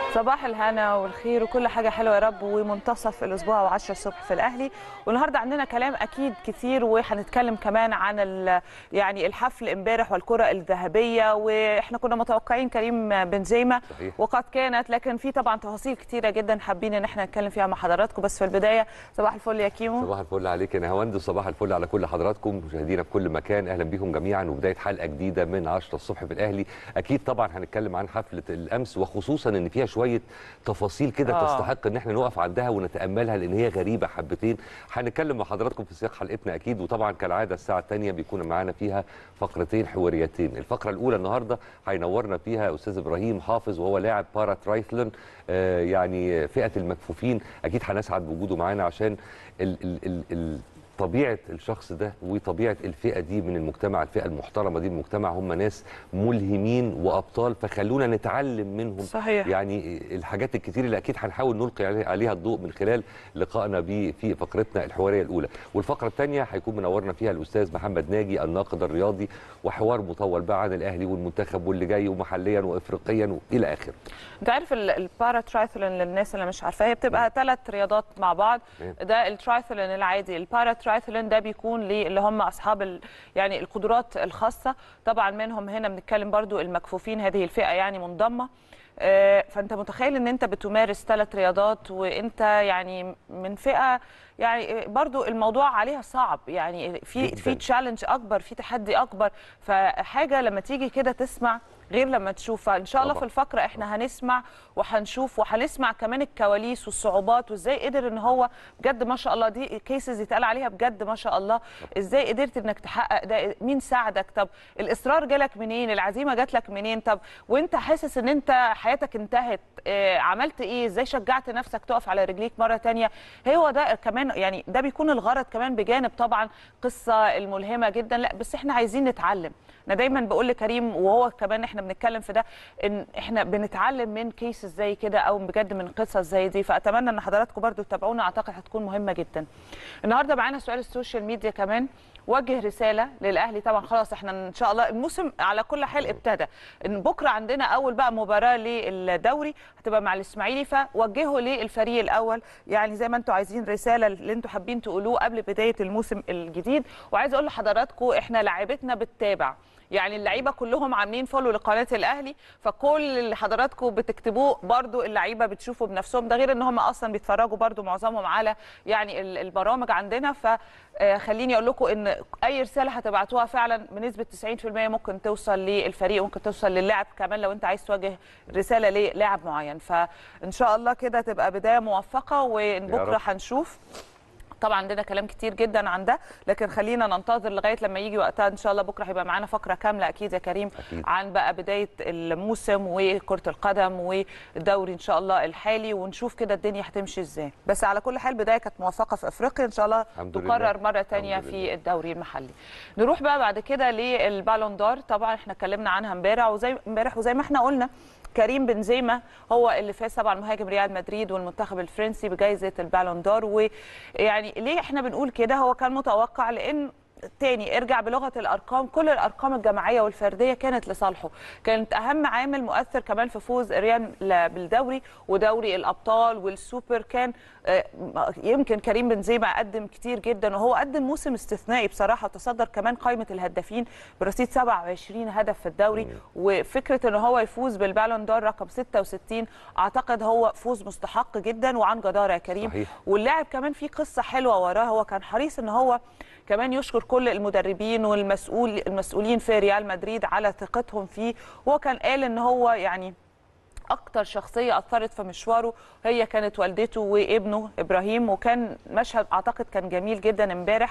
صباح الهنا والخير وكل حاجه حلوه يا رب ومنتصف الاسبوع و10 الصبح في الاهلي والنهارده عندنا كلام اكيد كتير وهنتكلم كمان عن ال- يعني الحفل امبارح والكره الذهبيه واحنا كنا متوقعين كريم بنزيما صحيح. وقد كانت لكن في طبعا تفاصيل كتيره جدا حابين ان احنا نتكلم فيها مع حضراتكم بس في البدايه صباح الفل يا كيمو صباح الفل عليك يا نهاوند وصباح الفل على كل حضراتكم مشاهدينا في كل مكان اهلا بيكم جميعا وبدايه حلقه جديده من 10 الصبح في الاهلي اكيد طبعا هنتكلم عن حفله الامس وخصوصا ان فيها شويه تفاصيل كده آه. تستحق ان احنا نقف عندها ونتاملها لان هي غريبه حبتين هنتكلم مع حضراتكم في سياق حلقتنا اكيد وطبعا كالعاده الساعه الثانيه بيكون معانا فيها فقرتين حواريتين الفقره الاولى النهارده هينورنا فيها استاذ ابراهيم حافظ وهو لاعب بارا ترايثلون آه يعني فئه المكفوفين اكيد هنسعد بوجوده معانا عشان ال ال ال ال طبيعه الشخص ده وطبيعه الفئه دي من المجتمع الفئه المحترمه دي من المجتمع هم ناس ملهمين وابطال فخلونا نتعلم منهم صحيح. يعني الحاجات الكتير اللي اكيد هنحاول نلقي علي- عليها الضوء من خلال لقائنا بيه في فقرتنا الحواريه الاولى والفقره الثانيه هيكون منورنا فيها الاستاذ محمد ناجي الناقد الرياضي وحوار مطول بقى عن الاهلي والمنتخب واللي جاي ومحليا وافريقيا والى اخره انت عارف ال- البارا ترايثلون للناس اللي مش عارفاها هي بتبقى ثلاث رياضات مع بعض تمام. ده الترايثلون العادي البارا ترايثلون ده بيكون اللي هم اصحاب ال يعني القدرات الخاصه طبعا منهم هنا بنتكلم برضو المكفوفين هذه الفئه يعني منضمه آه، فانت متخيل ان انت بتمارس ثلاث رياضات وانت يعني من فئه يعني برضو الموضوع عليها صعب يعني في جداً. في تشالنج اكبر في تحدي اكبر فحاجه لما تيجي كده تسمع غير لما تشوف فان شاء الله طبعاً. في الفقره احنا هنسمع وهنشوف وهنسمع كمان الكواليس والصعوبات وازاي قدر ان هو بجد ما شاء الله دي كيسز يتقال عليها بجد ما شاء الله ازاي قدرت انك تحقق ده مين ساعدك طب الاصرار جالك منين العزيمه جات لك منين طب وانت حاسس ان انت حياتك انتهت اه عملت ايه ازاي شجعت نفسك تقف على رجليك مره تانية هو ده كمان يعني ده بيكون الغرض كمان بجانب طبعا قصه الملهمه جدا لا بس احنا عايزين نتعلم انا دايما بقول لكريم وهو كمان احنا بنتكلم في ده ان احنا بنتعلم من كيسز زي كده او بجد من قصص زي دي فاتمنى ان حضراتكم برضو تتابعونا اعتقد هتكون مهمه جدا النهارده معانا سؤال السوشيال ميديا كمان وجه رساله للاهلي طبعا خلاص احنا ان شاء الله الموسم على كل حال ابتدى ان بكره عندنا اول بقى مباراه للدوري هتبقى مع الاسماعيلي فوجهوا للفريق الاول يعني زي ما انتم عايزين رساله اللي انتم حابين تقولوه قبل بدايه الموسم الجديد وعايزه اقول لحضراتكم احنا لاعيبتنا بتتابع يعني اللعيبه كلهم عاملين فولو لقناه الاهلي فكل اللي حضراتكم بتكتبوه برضو اللعيبه بتشوفوا بنفسهم ده غير ان هم اصلا بيتفرجوا برضو معظمهم على يعني ال- البرامج عندنا فخليني اقول لكم ان اي رساله هتبعتوها فعلا بنسبه 90% ممكن توصل للفريق ممكن توصل للاعب كمان لو انت عايز توجه رساله للاعب معين فان شاء الله كده تبقى بدايه موفقه وبكره رب. هنشوف طبعا عندنا كلام كتير جدا عن ده لكن خلينا ننتظر لغايه لما يجي وقتها ان شاء الله بكره هيبقى معانا فقره كامله اكيد يا كريم أكيد. عن بقى بدايه الموسم وكره القدم والدوري ان شاء الله الحالي ونشوف كده الدنيا هتمشي ازاي بس على كل حال بدايه كانت موفقه في افريقيا ان شاء الله الحمد لله. تكرر مره تانية الحمد في لله. الدوري المحلي نروح بقى بعد كده للبالون دور طبعا احنا اتكلمنا عنها امبارح وزي امبارح وزي ما احنا قلنا كريم بنزيما هو اللي فاز طبعا مهاجم ريال مدريد والمنتخب الفرنسي بجائزه البالون دور ويعني ليه احنا بنقول كده هو كان متوقع لان تاني ارجع بلغه الارقام كل الارقام الجماعيه والفرديه كانت لصالحه كانت اهم عامل مؤثر كمان في فوز ريال بالدوري ودوري الابطال والسوبر كان آه، يمكن كريم بنزيما قدم كتير جدا وهو قدم موسم استثنائي بصراحه وتصدر كمان قائمه الهدافين برصيد 27 هدف في الدوري وفكره ان هو يفوز بالبالون دور رقم 66 اعتقد هو فوز مستحق جدا وعن جداره يا كريم صحيح. واللاعب كمان في قصه حلوه وراه هو كان حريص ان هو كمان يشكر كل المدربين والمسؤول المسؤولين في ريال مدريد على ثقتهم فيه وهو كان قال ان هو يعني اكتر شخصيه اثرت في مشواره هي كانت والدته وابنه ابراهيم وكان مشهد اعتقد كان جميل جدا امبارح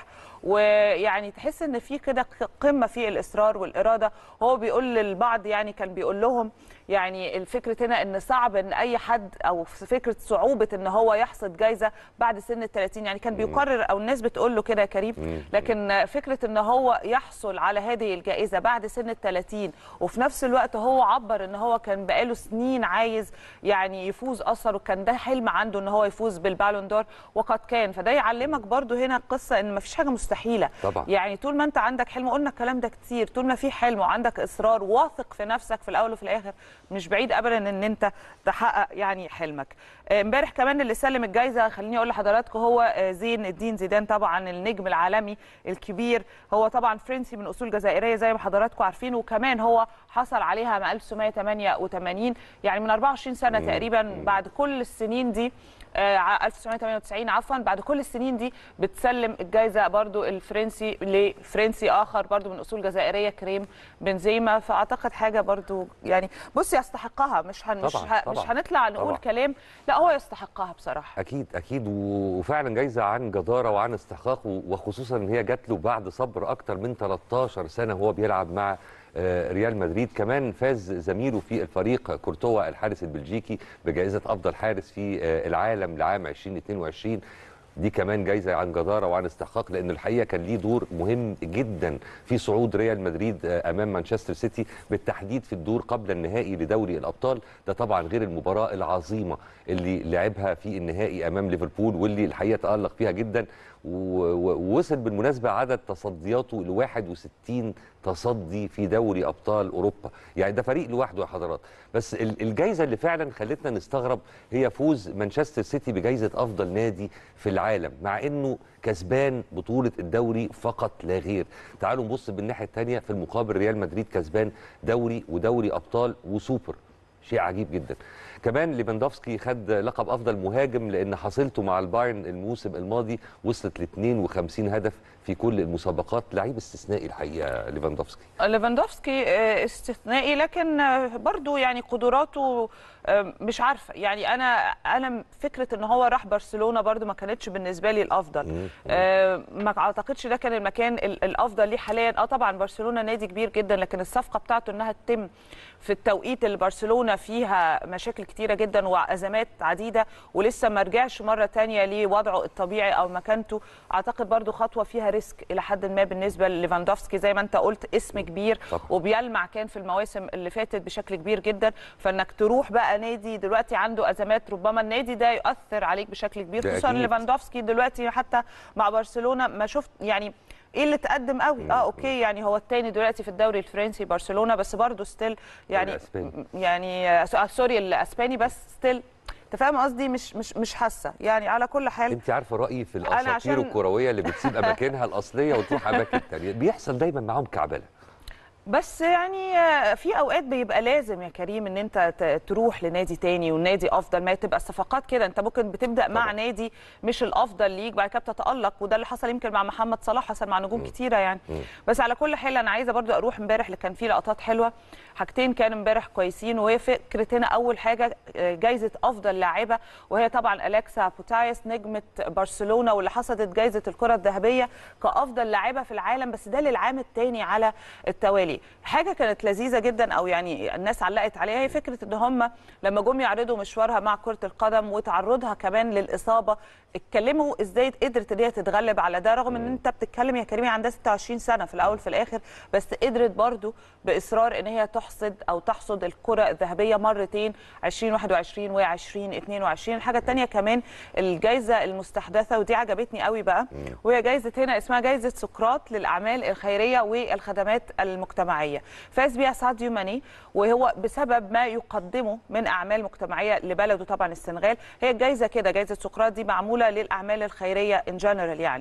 ويعني تحس ان في كده قمه في الاصرار والاراده هو بيقول للبعض يعني كان بيقول لهم يعني الفكره هنا ان صعب ان اي حد او فكره صعوبه ان هو يحصد جايزه بعد سن ال 30 يعني كان بيقرر او الناس بتقول له كده يا كريم لكن فكره ان هو يحصل على هذه الجائزه بعد سن ال 30 وفي نفس الوقت هو عبر ان هو كان بقاله سنين عايز يعني يفوز اصلا وكان ده حلم عنده ان هو يفوز بالبالون دور وقد كان فده يعلمك برضو هنا القصه ان مفيش حاجه مستحيله طبعا. يعني طول ما انت عندك حلم قلنا الكلام ده كتير طول ما في حلم وعندك اصرار واثق في نفسك في الاول وفي الاخر مش بعيد ابدا ان انت تحقق يعني حلمك آه، امبارح كمان اللي سلم الجائزه خليني اقول لحضراتكم هو آه، زين الدين زيدان طبعا النجم العالمي الكبير هو طبعا فرنسي من اصول جزائريه زي ما حضراتكم عارفين وكمان هو حصل عليها عام 1988 يعني من 24 سنه تقريبا بعد كل السنين دي آه، ع- 1998 عفوا بعد كل السنين دي بتسلم الجائزه برضو الفرنسي لفرنسي اخر برضو من اصول جزائريه كريم بنزيما فاعتقد حاجه برضو يعني بص يستحقها مش هن مش, طبعاً، ه- طبعاً، مش هنطلع نقول طبعاً. كلام لا هو يستحقها بصراحه اكيد اكيد و- وفعلا جايزه عن جداره وعن استحقاق و- وخصوصا ان هي جات له بعد صبر اكتر من 13 سنه وهو بيلعب مع آه، ريال مدريد كمان فاز زميله في الفريق كورتوا الحارس البلجيكي بجائزه افضل حارس في آه، العالم لعام 2022 دي كمان جايزه عن جداره وعن استحقاق لان الحقيقه كان ليه دور مهم جدا في صعود ريال مدريد آه، امام مانشستر سيتي بالتحديد في الدور قبل النهائي لدوري الابطال ده طبعا غير المباراه العظيمه اللي لعبها في النهائي امام ليفربول واللي الحقيقه تالق فيها جدا و- و- ووصل بالمناسبه عدد تصدياته ل 61 تصدي في دوري ابطال اوروبا يعني ده فريق لوحده يا حضرات بس ال- الجايزه اللي فعلا خلتنا نستغرب هي فوز مانشستر سيتي بجائزه افضل نادي في العالم مع انه كسبان بطوله الدوري فقط لا غير تعالوا نبص بالناحيه الثانيه في المقابل ريال مدريد كسبان دوري ودوري ابطال وسوبر شيء عجيب جدا كمان ليفاندوفسكي خد لقب افضل مهاجم لان حصيلته مع البايرن الموسم الماضي وصلت ل 52 هدف في كل المسابقات لعيب استثنائي الحقيقه ليفاندوفسكي ليفاندوفسكي آه، استثنائي لكن آه، برضو يعني قدراته آه، مش عارفه يعني انا انا فكره ان هو راح برشلونه برضو ما كانتش بالنسبه لي الافضل آه، ما اعتقدش ده كان المكان ال- الافضل ليه حاليا اه طبعا برشلونه نادي كبير جدا لكن الصفقه بتاعته انها تتم في التوقيت اللي برشلونه فيها مشاكل كتيره جدا وازمات عديده ولسه ما رجعش مره تانية لوضعه الطبيعي او مكانته اعتقد برضو خطوه فيها ريسك الى حد ما بالنسبه لليفاندوفسكي زي ما انت قلت اسم كبير طبعا. وبيلمع كان في المواسم اللي فاتت بشكل كبير جدا فانك تروح بقى نادي دلوقتي عنده ازمات ربما النادي ده يؤثر عليك بشكل كبير ده خصوصا أكيد. ليفاندوفسكي دلوقتي حتى مع برشلونه ما شفت يعني ايه اللي تقدم قوي اه اوكي يعني هو الثاني دلوقتي في الدوري الفرنسي برشلونه بس برضه ستيل يعني الأسباني. يعني آه، سوري الاسباني بس ستيل انت فاهم قصدي مش مش مش حاسه يعني على كل حال انت عارفه رايي في أنا الاساطير عشان- الكرويه اللي بتسيب اماكنها الاصليه وتروح اماكن تانية بيحصل دايما معاهم كعبله بس يعني آه، في اوقات بيبقى لازم يا كريم ان انت ت- تروح لنادي تاني والنادي افضل ما تبقى الصفقات كده انت ممكن بتبدا مع طبعا. نادي مش الافضل ليك بعد كده بتتالق وده اللي حصل يمكن مع محمد صلاح حصل مع نجوم كتيره يعني بس على كل حال انا عايزه برضو اروح امبارح اللي كان فيه لقطات حلوه حاجتين كان امبارح كويسين وهي فكره هنا اول حاجه آه، جايزه افضل لاعبه وهي طبعا اليكسا بوتايس نجمه برشلونه واللي حصدت جايزه الكره الذهبيه كافضل لاعبه في العالم بس ده للعام الثاني على التوالي حاجه كانت لذيذه جدا او يعني الناس علقت عليها هي فكره ان هم لما جم يعرضوا مشوارها مع كره القدم وتعرضها كمان للاصابه اتكلموا ازاي قدرت ان هي تتغلب على ده رغم ان انت بتتكلم يا كريم عندها 26 سنه في الاول في الاخر بس قدرت برضو باصرار ان هي تحصد او تحصد الكره الذهبيه مرتين 2021 و 2022 الحاجه الثانيه كمان الجائزه المستحدثه ودي عجبتني قوي بقى وهي جائزه هنا اسمها جائزه سقراط للاعمال الخيريه والخدمات المجتمعيه فاز بيها ساديو ماني وهو بسبب ما يقدمه من اعمال مجتمعيه لبلده طبعا السنغال هي الجائزه كده جائزه سقراط دي معموله للاعمال الخيريه ان جنرال يعني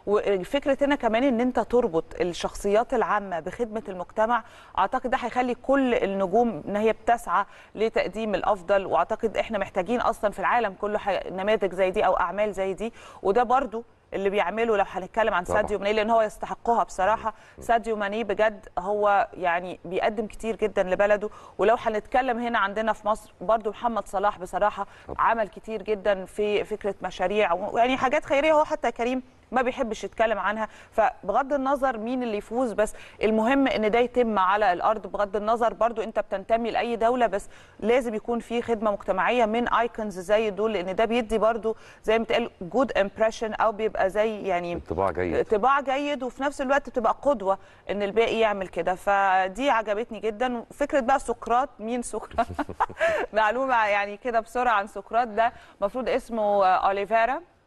وفكره هنا كمان ان انت تربط الشخصيات العامه بخدمه المجتمع اعتقد ده هيخلي كل النجوم ان هي بتسعى لتقديم الافضل واعتقد احنا محتاجين اصلا في العالم كله ح- نماذج زي دي او اعمال زي دي وده برضو اللي بيعمله لو هنتكلم عن طبعاً. ساديو ماني لان هو يستحقها بصراحه ساديو ماني بجد هو يعني بيقدم كتير جدا لبلده ولو هنتكلم هنا عندنا في مصر برضو محمد صلاح بصراحه عمل كتير جدا في فكره مشاريع ويعني حاجات خيريه هو حتى كريم ما بيحبش يتكلم عنها فبغض النظر مين اللي يفوز بس المهم ان ده يتم على الارض بغض النظر برضو انت بتنتمي لاي دوله بس لازم يكون في خدمه مجتمعيه من ايكونز زي دول لان ده بيدي برضو زي ما بتقال جود امبريشن او بيبقى زي يعني انطباع جيد انطباع جيد وفي نفس الوقت بتبقى قدوه ان الباقي يعمل كده فدي عجبتني جدا فكره بقى سقراط مين سقراط معلومه يعني كده بسرعه عن سقراط ده المفروض اسمه آه، اوليفيرا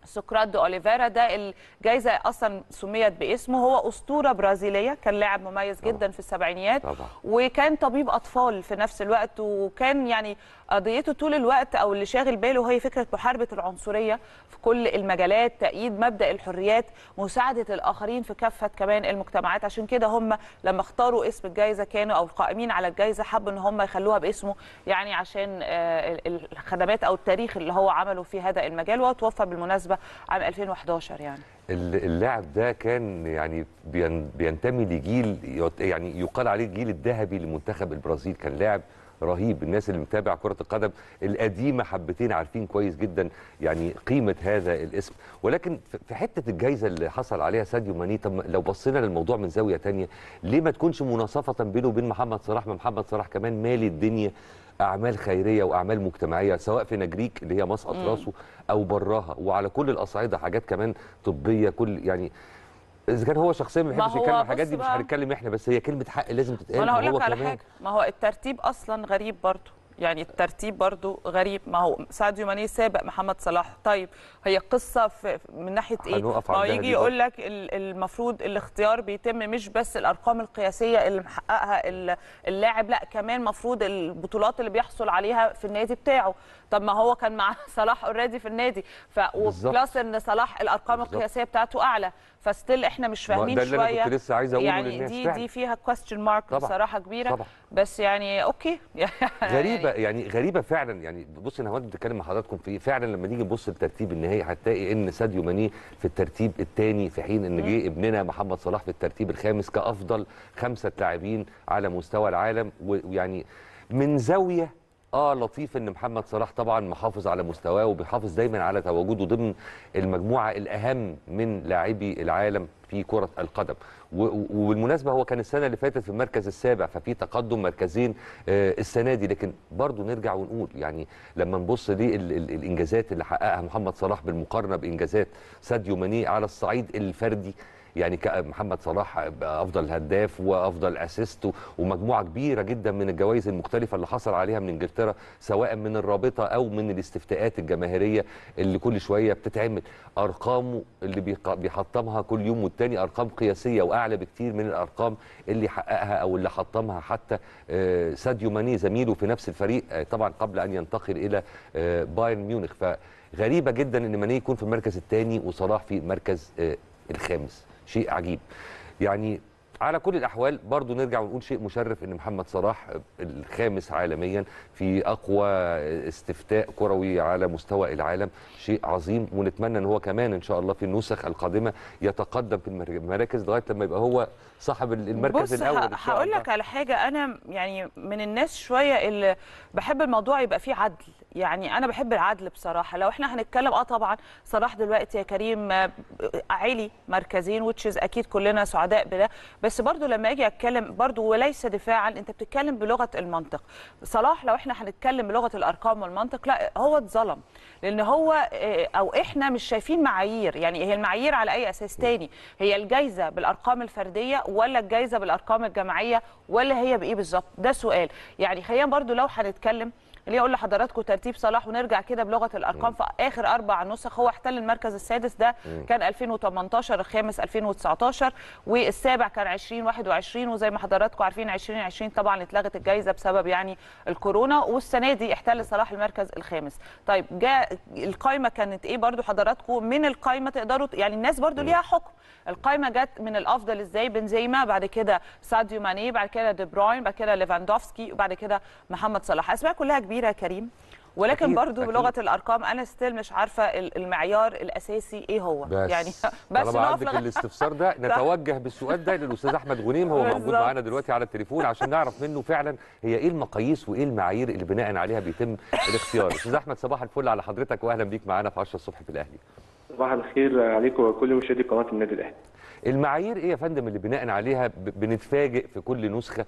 سقراط اوليفيرا ده الجائزه اصلا سميت باسمه هو اسطوره برازيليه كان لاعب مميز طبعا. جدا في السبعينيات طبعا. وكان طبيب اطفال في نفس الوقت وكان يعني قضيته طول الوقت او اللي شاغل باله هي فكره محاربه العنصريه في كل المجالات تأييد مبدا الحريات مساعده الاخرين في كافه كمان المجتمعات عشان كده هم لما اختاروا اسم الجائزه كانوا او القائمين على الجائزه حبوا ان هم يخلوها باسمه يعني عشان آه، ال- الخدمات او التاريخ اللي هو عمله في هذا المجال وهو توفى بالمناسبه عام 2011 يعني ال- اللاعب ده كان يعني بين- بينتمي لجيل يعت- يعني يقال عليه الجيل الذهبي لمنتخب البرازيل كان لاعب رهيب الناس اللي متابع كرة القدم القديمة حبتين عارفين كويس جدا يعني قيمة هذا الاسم ولكن في- في حتة الجايزة اللي حصل عليها ساديو ماني طب ما- لو بصينا للموضوع من زاوية تانية ليه ما تكونش مناصفة بينه وبين محمد صلاح ما محمد صلاح كمان مالي الدنيا اعمال خيريه واعمال مجتمعيه سواء في نجريك اللي هي مسقط راسه او براها وعلى كل الاصعده حاجات كمان طبيه كل يعني اذا كان هو شخصيا ما ما بيحبش هو يتكلم الحاجات بص دي مش بقى- هنتكلم احنا بس هي كلمه حق لازم تتقال ما انا هقول وهو لك على كمان. حاجه ما هو الترتيب اصلا غريب برضه يعني الترتيب برضه غريب ما هو ساديو ماني سابق محمد صلاح طيب هي قصه في من ناحيه ايه هنقف ما هو عندها يجي دي يقول لك ال- المفروض الاختيار بيتم مش بس الارقام القياسيه اللي محققها ال- اللاعب لا كمان المفروض البطولات اللي بيحصل عليها في النادي بتاعه طب ما هو كان مع صلاح اوريدي في النادي ف بالظبط. وبلس ان صلاح الارقام بالظبط. القياسيه بتاعته اعلى فستيل احنا مش ما فاهمين ده اللي أنا شويه كنت لسه عايز أقوله يعني للناس دي فعلا. دي فيها كويستشن مارك طبعا. بصراحه كبيره طبعا. بس يعني اوكي غريبه يعني غريبه فعلا يعني بص انا هود بتكلم مع حضراتكم في فعلا لما نيجي نبص للترتيب النهائي هتلاقي ان ساديو ماني في الترتيب الثاني في حين ان جه ابننا محمد صلاح في الترتيب الخامس كافضل خمسه لاعبين على مستوى العالم و- ويعني من زاويه اه لطيف ان محمد صلاح طبعا محافظ على مستواه وبيحافظ دايما على تواجده ضمن المجموعه الاهم من لاعبي العالم في كره القدم و- و- وبالمناسبه هو كان السنه اللي فاتت في المركز السابع ففي تقدم مركزين آه، السنه دي لكن برضو نرجع ونقول يعني لما نبص للانجازات اللي حققها محمد صلاح بالمقارنه بانجازات ساديو ماني على الصعيد الفردي يعني محمد صلاح بقى افضل هداف وافضل اسيست ومجموعه كبيره جدا من الجوائز المختلفه اللي حصل عليها من انجلترا سواء من الرابطه او من الاستفتاءات الجماهيريه اللي كل شويه بتتعمل ارقامه اللي بيق- بيحطمها كل يوم والتاني ارقام قياسيه واعلى بكتير من الارقام اللي حققها او اللي حطمها حتى آه، ساديو ماني زميله في نفس الفريق آه، طبعا قبل ان ينتقل الى آه، بايرن ميونخ فغريبه جدا ان ماني يكون في المركز الثاني وصلاح في المركز آه، الخامس شيء عجيب يعني على كل الاحوال برضو نرجع ونقول شيء مشرف ان محمد صلاح الخامس عالميا في اقوى استفتاء كروي على مستوى العالم شيء عظيم ونتمنى ان هو كمان ان شاء الله في النسخ القادمه يتقدم في المر- المراكز لغايه لما يبقى هو صاحب المركز بص الاول ه- ان شاء هقول الله لك على حاجه انا يعني من الناس شويه اللي بحب الموضوع يبقى فيه عدل يعني انا بحب العدل بصراحه لو احنا هنتكلم اه طبعا صلاح دلوقتي يا كريم آه، عالي مركزين وتشيز اكيد كلنا سعداء بده بس برضو لما اجي اتكلم برضو وليس دفاعا انت بتتكلم بلغه المنطق صلاح لو احنا هنتكلم بلغه الارقام والمنطق لا هو اتظلم لان هو آه، او احنا مش شايفين معايير يعني هي المعايير على اي اساس تاني هي الجايزه بالارقام الفرديه ولا الجايزه بالارقام الجماعيه ولا هي بايه بالظبط ده سؤال يعني خلينا برضو لو هنتكلم اللي اقول لحضراتكم ترتيب صلاح ونرجع كده بلغه الارقام في اخر اربع نسخ هو احتل المركز السادس ده كان 2018 الخامس 2019 والسابع كان 2021 وزي ما حضراتكم عارفين 2020 طبعا اتلغت الجائزه بسبب يعني الكورونا والسنه دي احتل صلاح المركز الخامس طيب جاء القائمه كانت ايه برضو حضراتكم من القائمه تقدروا يعني الناس برضو ليها حكم القائمه جت من الافضل ازاي بنزيما بعد كده ساديو ماني بعد كده دي بروين بعد كده ليفاندوفسكي وبعد كده محمد صلاح اسماء كلها كبيره يا كريم ولكن أكيد، برضو أكيد. بلغه الارقام انا ستيل مش عارفه ال- المعيار الاساسي ايه هو بس يعني بس بس طالما نقف عندك لغاية- الاستفسار ده نتوجه بالسؤال ده للاستاذ احمد غنيم هو موجود بالظبط. معانا دلوقتي على التليفون عشان نعرف منه فعلا هي ايه المقاييس وايه المعايير اللي بناء عليها بيتم الاختيار استاذ احمد صباح الفل على حضرتك واهلا بيك معانا في 10 الصبح في الاهلي صباح الخير عليكم وكل مشاهدي قناه النادي الاهلي. المعايير ايه يا فندم اللي بناء عليها ب- بنتفاجئ في كل نسخه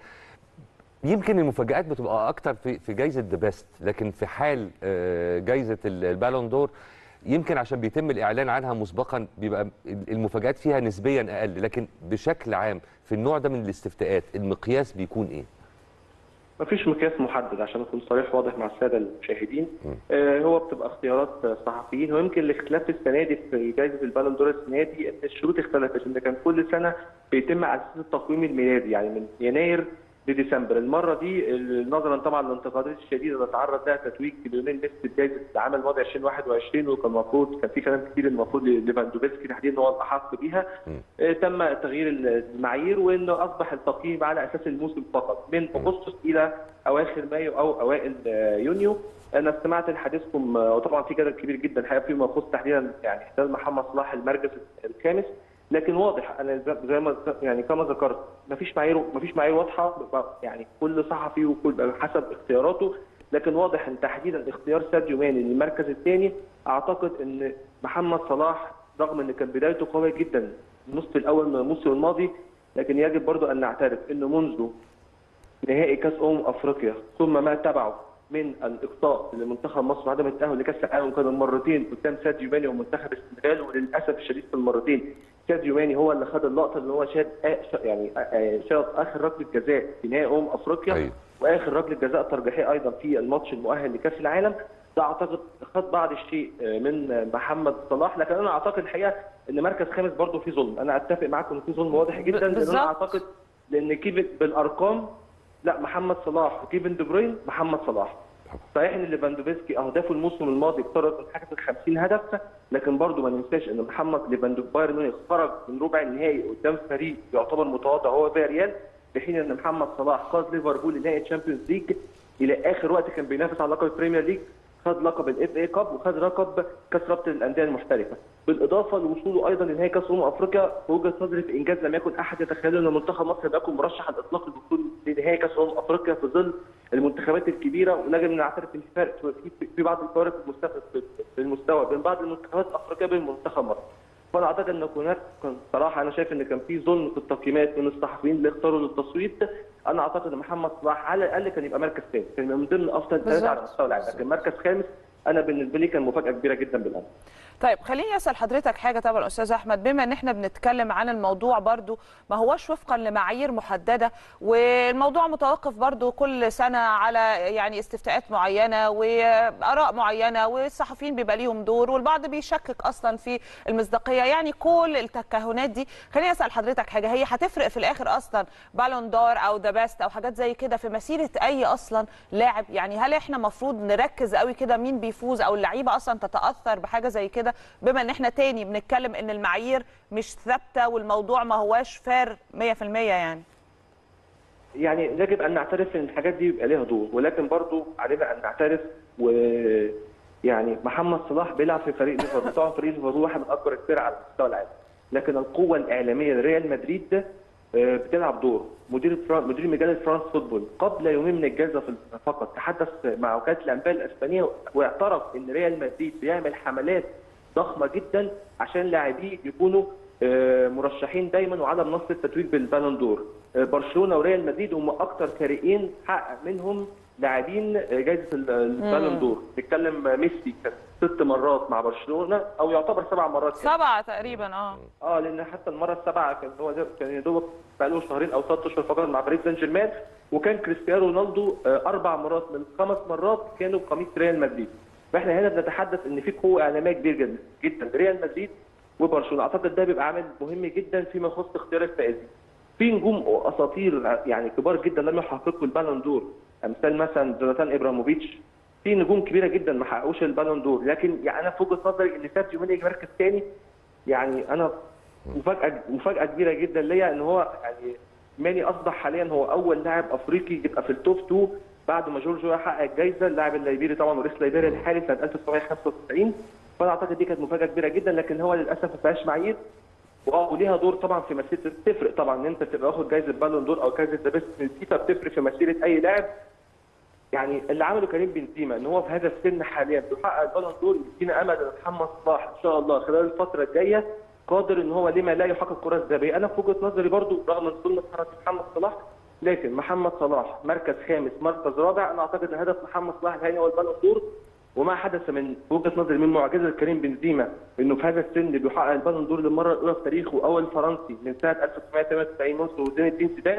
يمكن المفاجآت بتبقى اكتر في في جائزه ذا بيست لكن في حال آه، جائزه ال- البالون دور يمكن عشان بيتم الاعلان عنها مسبقا بيبقى المفاجآت فيها نسبيا اقل لكن بشكل عام في النوع ده من الاستفتاءات المقياس بيكون ايه مفيش مقياس محدد عشان اكون صريح واضح مع الساده المشاهدين آه هو بتبقى اختيارات صحفيين ويمكن الاختلاف السنه دي في جائزه البالون دور السنه دي ان الشروط اختلفت ان كان كل سنه بيتم على اساس التقويم الميلادي يعني من يناير لديسمبر المره دي نظرا طبعا للانتقادات الشديده اللي تعرض لها تتويج ليونيل ميسي بجائزه العام الماضي 2021 وكان المفروض كان في كلام كتير المفروض ليفاندوفسكي تحديدا هو الاحق بيها آه تم تغيير المعايير وانه اصبح التقييم على اساس الموسم فقط من اغسطس الى اواخر مايو او اوائل آه يونيو انا استمعت لحديثكم آه وطبعا في جدل كبير جدا الحقيقه فيما يخص تحديدا يعني احتلال محمد صلاح المركز الخامس لكن واضح انا زي ما يعني كما ذكرت مفيش معايير مفيش معايير واضحه يعني كل صحفي وكل حسب اختياراته لكن واضح ان تحديدا اختيار ساديو ماني للمركز الثاني اعتقد ان محمد صلاح رغم ان كان بدايته قويه جدا النصف الاول من الموسم الماضي لكن يجب برضو ان نعترف انه منذ نهائي كاس امم افريقيا ثم ما تبعه من الاقصاء لمنتخب مصر وعدم التاهل لكاس العالم كان المرتين قدام ساديو ماني ومنتخب السنغال وللاسف الشديد في المرتين ساديو ماني هو اللي خد اللقطه اللي هو شاد يعني شاط اخر ركله جزاء في نهائي امم افريقيا أيوة. واخر ركله جزاء ترجيحيه ايضا في الماتش المؤهل لكاس العالم ده اعتقد خد بعض الشيء من محمد صلاح لكن انا اعتقد الحقيقه ان مركز خامس برضه فيه ظلم انا اتفق معاكم ان في ظلم واضح جدا لان انا اعتقد لان كيفن بالارقام لا محمد صلاح وكيفن دي بروين محمد صلاح صحيح ان ليفاندوفسكي اهدافه الموسم الماضي اقتربت من حاجه ال 50 هدف لكن برضه ما ننساش ان محمد ليفاندوفسكي بايرن ميونخ خرج من ربع النهائي قدام فريق يعتبر متواضع هو فياريال في حين ان محمد صلاح قاد ليفربول لنهائي الشامبيونز ليج الى اخر وقت كان بينافس على لقب البريمير ليج خد لقب الاف اي كاب وخد لقب كاس رابطه الانديه المحترفه بالاضافه لوصوله ايضا لنهائي كاس امم افريقيا في وجهه نظري في انجاز لم يكن احد يتخيله ان منتخب مصر يبقى يكون مرشح على الاطلاق للوصول لنهائي كاس امم افريقيا في ظل المنتخبات الكبيره ولازم نعترف ان في فرق في, في بعض الفوارق في المستوى في المستوى بين بعض المنتخبات الافريقيه بين منتخب مصر فانا اعتقد ان هناك كان صراحه انا شايف ان كان في ظلم في التقييمات من الصحفيين اللي اختاروا للتصويت انا اعتقد ان محمد صلاح على الاقل كان يبقى مركز ثاني كان من ضمن افضل ثلاثه على مستوى العالم لكن مركز خامس انا بالنسبه لي كان مفاجاه كبيره جدا بالامس طيب خليني اسال حضرتك حاجه طبعا استاذ احمد بما ان احنا بنتكلم عن الموضوع برضو ما هوش وفقا لمعايير محدده والموضوع متوقف برضو كل سنه على يعني استفتاءات معينه واراء معينه والصحفيين بيبقى ليهم دور والبعض بيشكك اصلا في المصداقيه يعني كل التكهنات دي خليني اسال حضرتك حاجه هي هتفرق في الاخر اصلا بالون دور او ذا بيست او حاجات زي كده في مسيره اي اصلا لاعب يعني هل احنا المفروض نركز قوي كده مين بيفوز او اللعيبه اصلا تتاثر بحاجه زي كده بما ان احنا تاني بنتكلم ان المعايير مش ثابته والموضوع ما هواش فار 100% يعني يعني يجب ان نعترف ان الحاجات دي بيبقى ليها دور ولكن برضو علينا ان نعترف و يعني محمد صلاح بيلعب في فريق ليفربول طبعا فريق ليفربول واحد من اكبر الفرق على مستوى العالم لكن القوه الاعلاميه لريال مدريد ده بتلعب دور مدير فران... مدير مجله فرانس فوتبول قبل يومين من الجائزه فقط تحدث مع وكاله الانباء الاسبانيه واعترف ان ريال مدريد بيعمل حملات ضخمه جدا عشان لاعبيه يكونوا مرشحين دايما وعلى منصه التتويج بالبالون دور برشلونه وريال مدريد هم اكثر فريقين حقق منهم لاعبين جائزه البالون دور نتكلم ميسي كان ست مرات مع برشلونه او يعتبر سبع مرات كان. سبعه تقريبا اه اه لان حتى المره السابعه كان هو كان يا دوب بقى له شهرين او ثلاث اشهر فقط مع باريس سان جيرمان وكان كريستيانو رونالدو اربع مرات من خمس مرات كانوا بقميص ريال مدريد فاحنا هنا بنتحدث ان في قوه اعلاميه كبيره جدا جدا ريال مدريد وبرشلونه اعتقد ده بيبقى عامل مهم جدا فيما يخص اختيار الفائزين في نجوم اساطير يعني كبار جدا لم يحققوا البالون دور امثال مثلا زلاتان ابراهيموفيتش في نجوم كبيره جدا ما حققوش البالون دور لكن يعني انا في وجهه نظري ان ساديو ماني مركز ثاني يعني انا مفاجاه مفاجاه كبيره جدا ليا ان هو يعني ماني اصبح حاليا هو اول لاعب افريقي يبقى في التوب 2 بعد ما جورجيا حقق الجائزه اللاعب الليبيري طبعا ورئيس ليبيريا الحالي سنه 1995 فانا اعتقد دي كانت مفاجاه كبيره جدا لكن هو للاسف ما فيهاش معايير وليها دور طبعا في مسيره تفرق طبعا ان انت تبقى واخد جائزه بالون دور او جائزه ذا بيست من الفيفا بتفرق في مسيره اي لاعب يعني اللي عمله كريم بنزيما ان هو في هذا السن حاليا بيحقق البالون دور يدينا امل ان محمد صلاح ان شاء الله خلال الفتره الجايه قادر ان هو لما لا يحقق الكره الذهبيه انا في وجهه نظري برضو رغم ظلم حركه محمد صلاح لكن محمد صلاح مركز خامس مركز رابع انا اعتقد ان هدف محمد صلاح الحقيقي هو البالون دور وما حدث من وجهه نظري من معجزه كريم بنزيما انه في هذا السن بيحقق البالون دور للمره الاولى في تاريخه اول فرنسي من سنه 1998 منذ زين الدين زيدان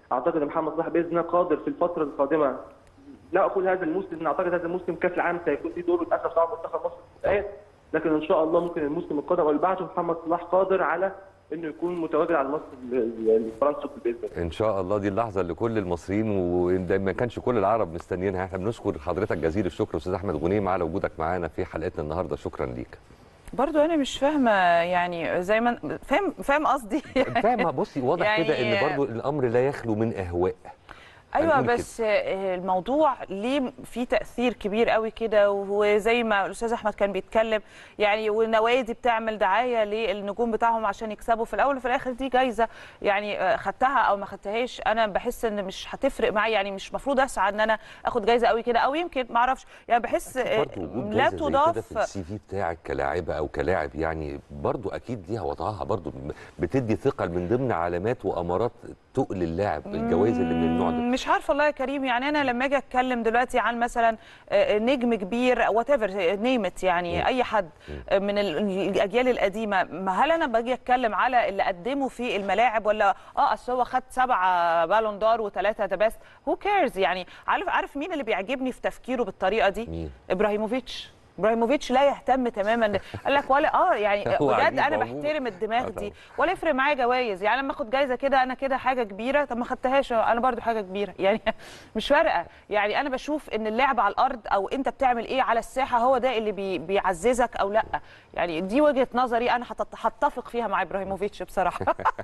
اعتقد ان محمد صلاح باذن الله قادر في الفتره القادمه لا اقول هذا الموسم لان اعتقد هذا الموسم كاس العالم سيكون في دور للاسف صعب منتخب مصر في النهائيات لكن ان شاء الله ممكن الموسم القادم واللي بعده محمد صلاح قادر على انه يكون متواجد على مصر الفرنسي باذن الله ان شاء الله دي اللحظه اللي كل المصريين وما كانش كل العرب مستنيينها احنا بنشكر حضرتك جزيل الشكر استاذ احمد غنيم على وجودك معانا في حلقتنا النهارده شكرا ليك برضو انا مش فاهمه يعني زي ما فاهم فاهم قصدي فاهمه بصي واضح يعني- كده ان برضو الامر لا يخلو من اهواء ايوه هنقول بس آه، الموضوع ليه في تاثير كبير قوي كده وزي ما الاستاذ احمد كان بيتكلم يعني والنوادي بتعمل دعايه للنجوم بتاعهم عشان يكسبوا في الاول وفي الاخر دي جايزه يعني آه، خدتها او ما خدتهاش انا بحس ان مش هتفرق معايا يعني مش المفروض اسعى ان انا اخد جايزه قوي كده او يمكن ما اعرفش يعني بحس آه، برضو وجود لا جايزة زي كده في تضاف السي في بتاعك كلاعبه او كلاعب يعني برضو اكيد ليها وضعها برضو بتدي ثقل من ضمن علامات وامارات تقل اللاعب الجوائز اللي من النوع ده مش عارفه والله يا كريم يعني انا لما اجي اتكلم دلوقتي عن مثلا آه، نجم كبير وات ايفر نيمت يعني مم. اي حد آه، من ال- الاجيال القديمه ما هل انا باجي اتكلم على اللي قدمه في الملاعب ولا اه اصل هو خد سبعه بالون دار وثلاثه ذا بيست هو كيرز يعني عارف عارف مين اللي بيعجبني في تفكيره بالطريقه دي مين؟ ابراهيموفيتش ابراهيموفيتش لا يهتم تماما قال لك ولا اه يعني هو بجد عجيب انا عموماً. بحترم الدماغ آه دي طبعاً. ولا يفرق معايا جوائز يعني لما اخد جايزه كده انا كده حاجه كبيره طب ما خدتهاش انا برضو حاجه كبيره يعني مش فارقه يعني انا بشوف ان اللعب على الارض او انت بتعمل ايه على الساحه هو ده اللي بي بيعززك او لا يعني دي وجهه نظري انا هتت- هتفق فيها مع ابراهيموفيتش بصراحه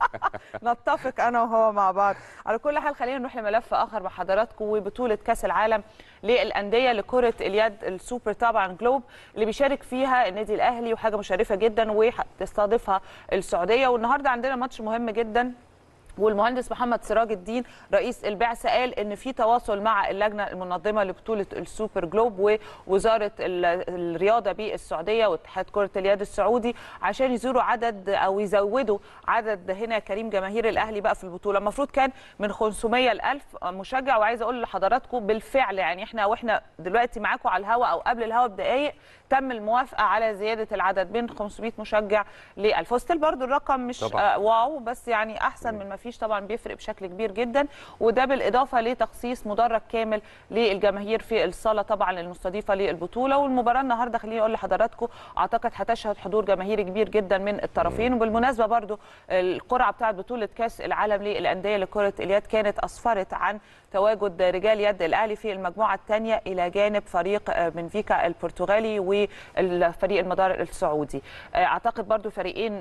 نتفق انا وهو مع بعض على كل حال خلينا نروح لملف اخر مع حضراتكم وبطوله كاس العالم للانديه لكره اليد السوبر طبعا جلوب اللي بيشارك فيها النادي الاهلي وحاجه مشرفه جدا وهتستضيفها السعوديه والنهارده عندنا ماتش مهم جدا والمهندس محمد سراج الدين رئيس البعثه قال ان في تواصل مع اللجنه المنظمه لبطوله السوبر جلوب ووزاره ال- الرياضه بالسعوديه واتحاد كره اليد السعودي عشان يزوروا عدد او يزودوا عدد هنا كريم جماهير الاهلي بقى في البطوله المفروض كان من 500 ل 1000 مشجع وعايزه اقول لحضراتكم بالفعل يعني احنا واحنا دلوقتي معاكم على الهواء او قبل الهواء بدقائق تم الموافقه على زياده العدد من 500 مشجع ل 1000 وستيل برضو الرقم مش طبعاً. آه، واو بس يعني احسن من ما فيش طبعا بيفرق بشكل كبير جدا وده بالاضافه لتخصيص مدرج كامل للجماهير في الصاله طبعا المستضيفه للبطوله والمباراه النهارده خليني اقول لحضراتكم اعتقد هتشهد حضور جماهيري كبير جدا من الطرفين وبالمناسبه برضو القرعه بتاعه بطوله كاس العالم للانديه لكره اليد كانت اسفرت عن تواجد رجال يد الاهلي في المجموعه الثانيه الى جانب فريق آه، بنفيكا البرتغالي والفريق المدار السعودي آه، اعتقد برضو فريقين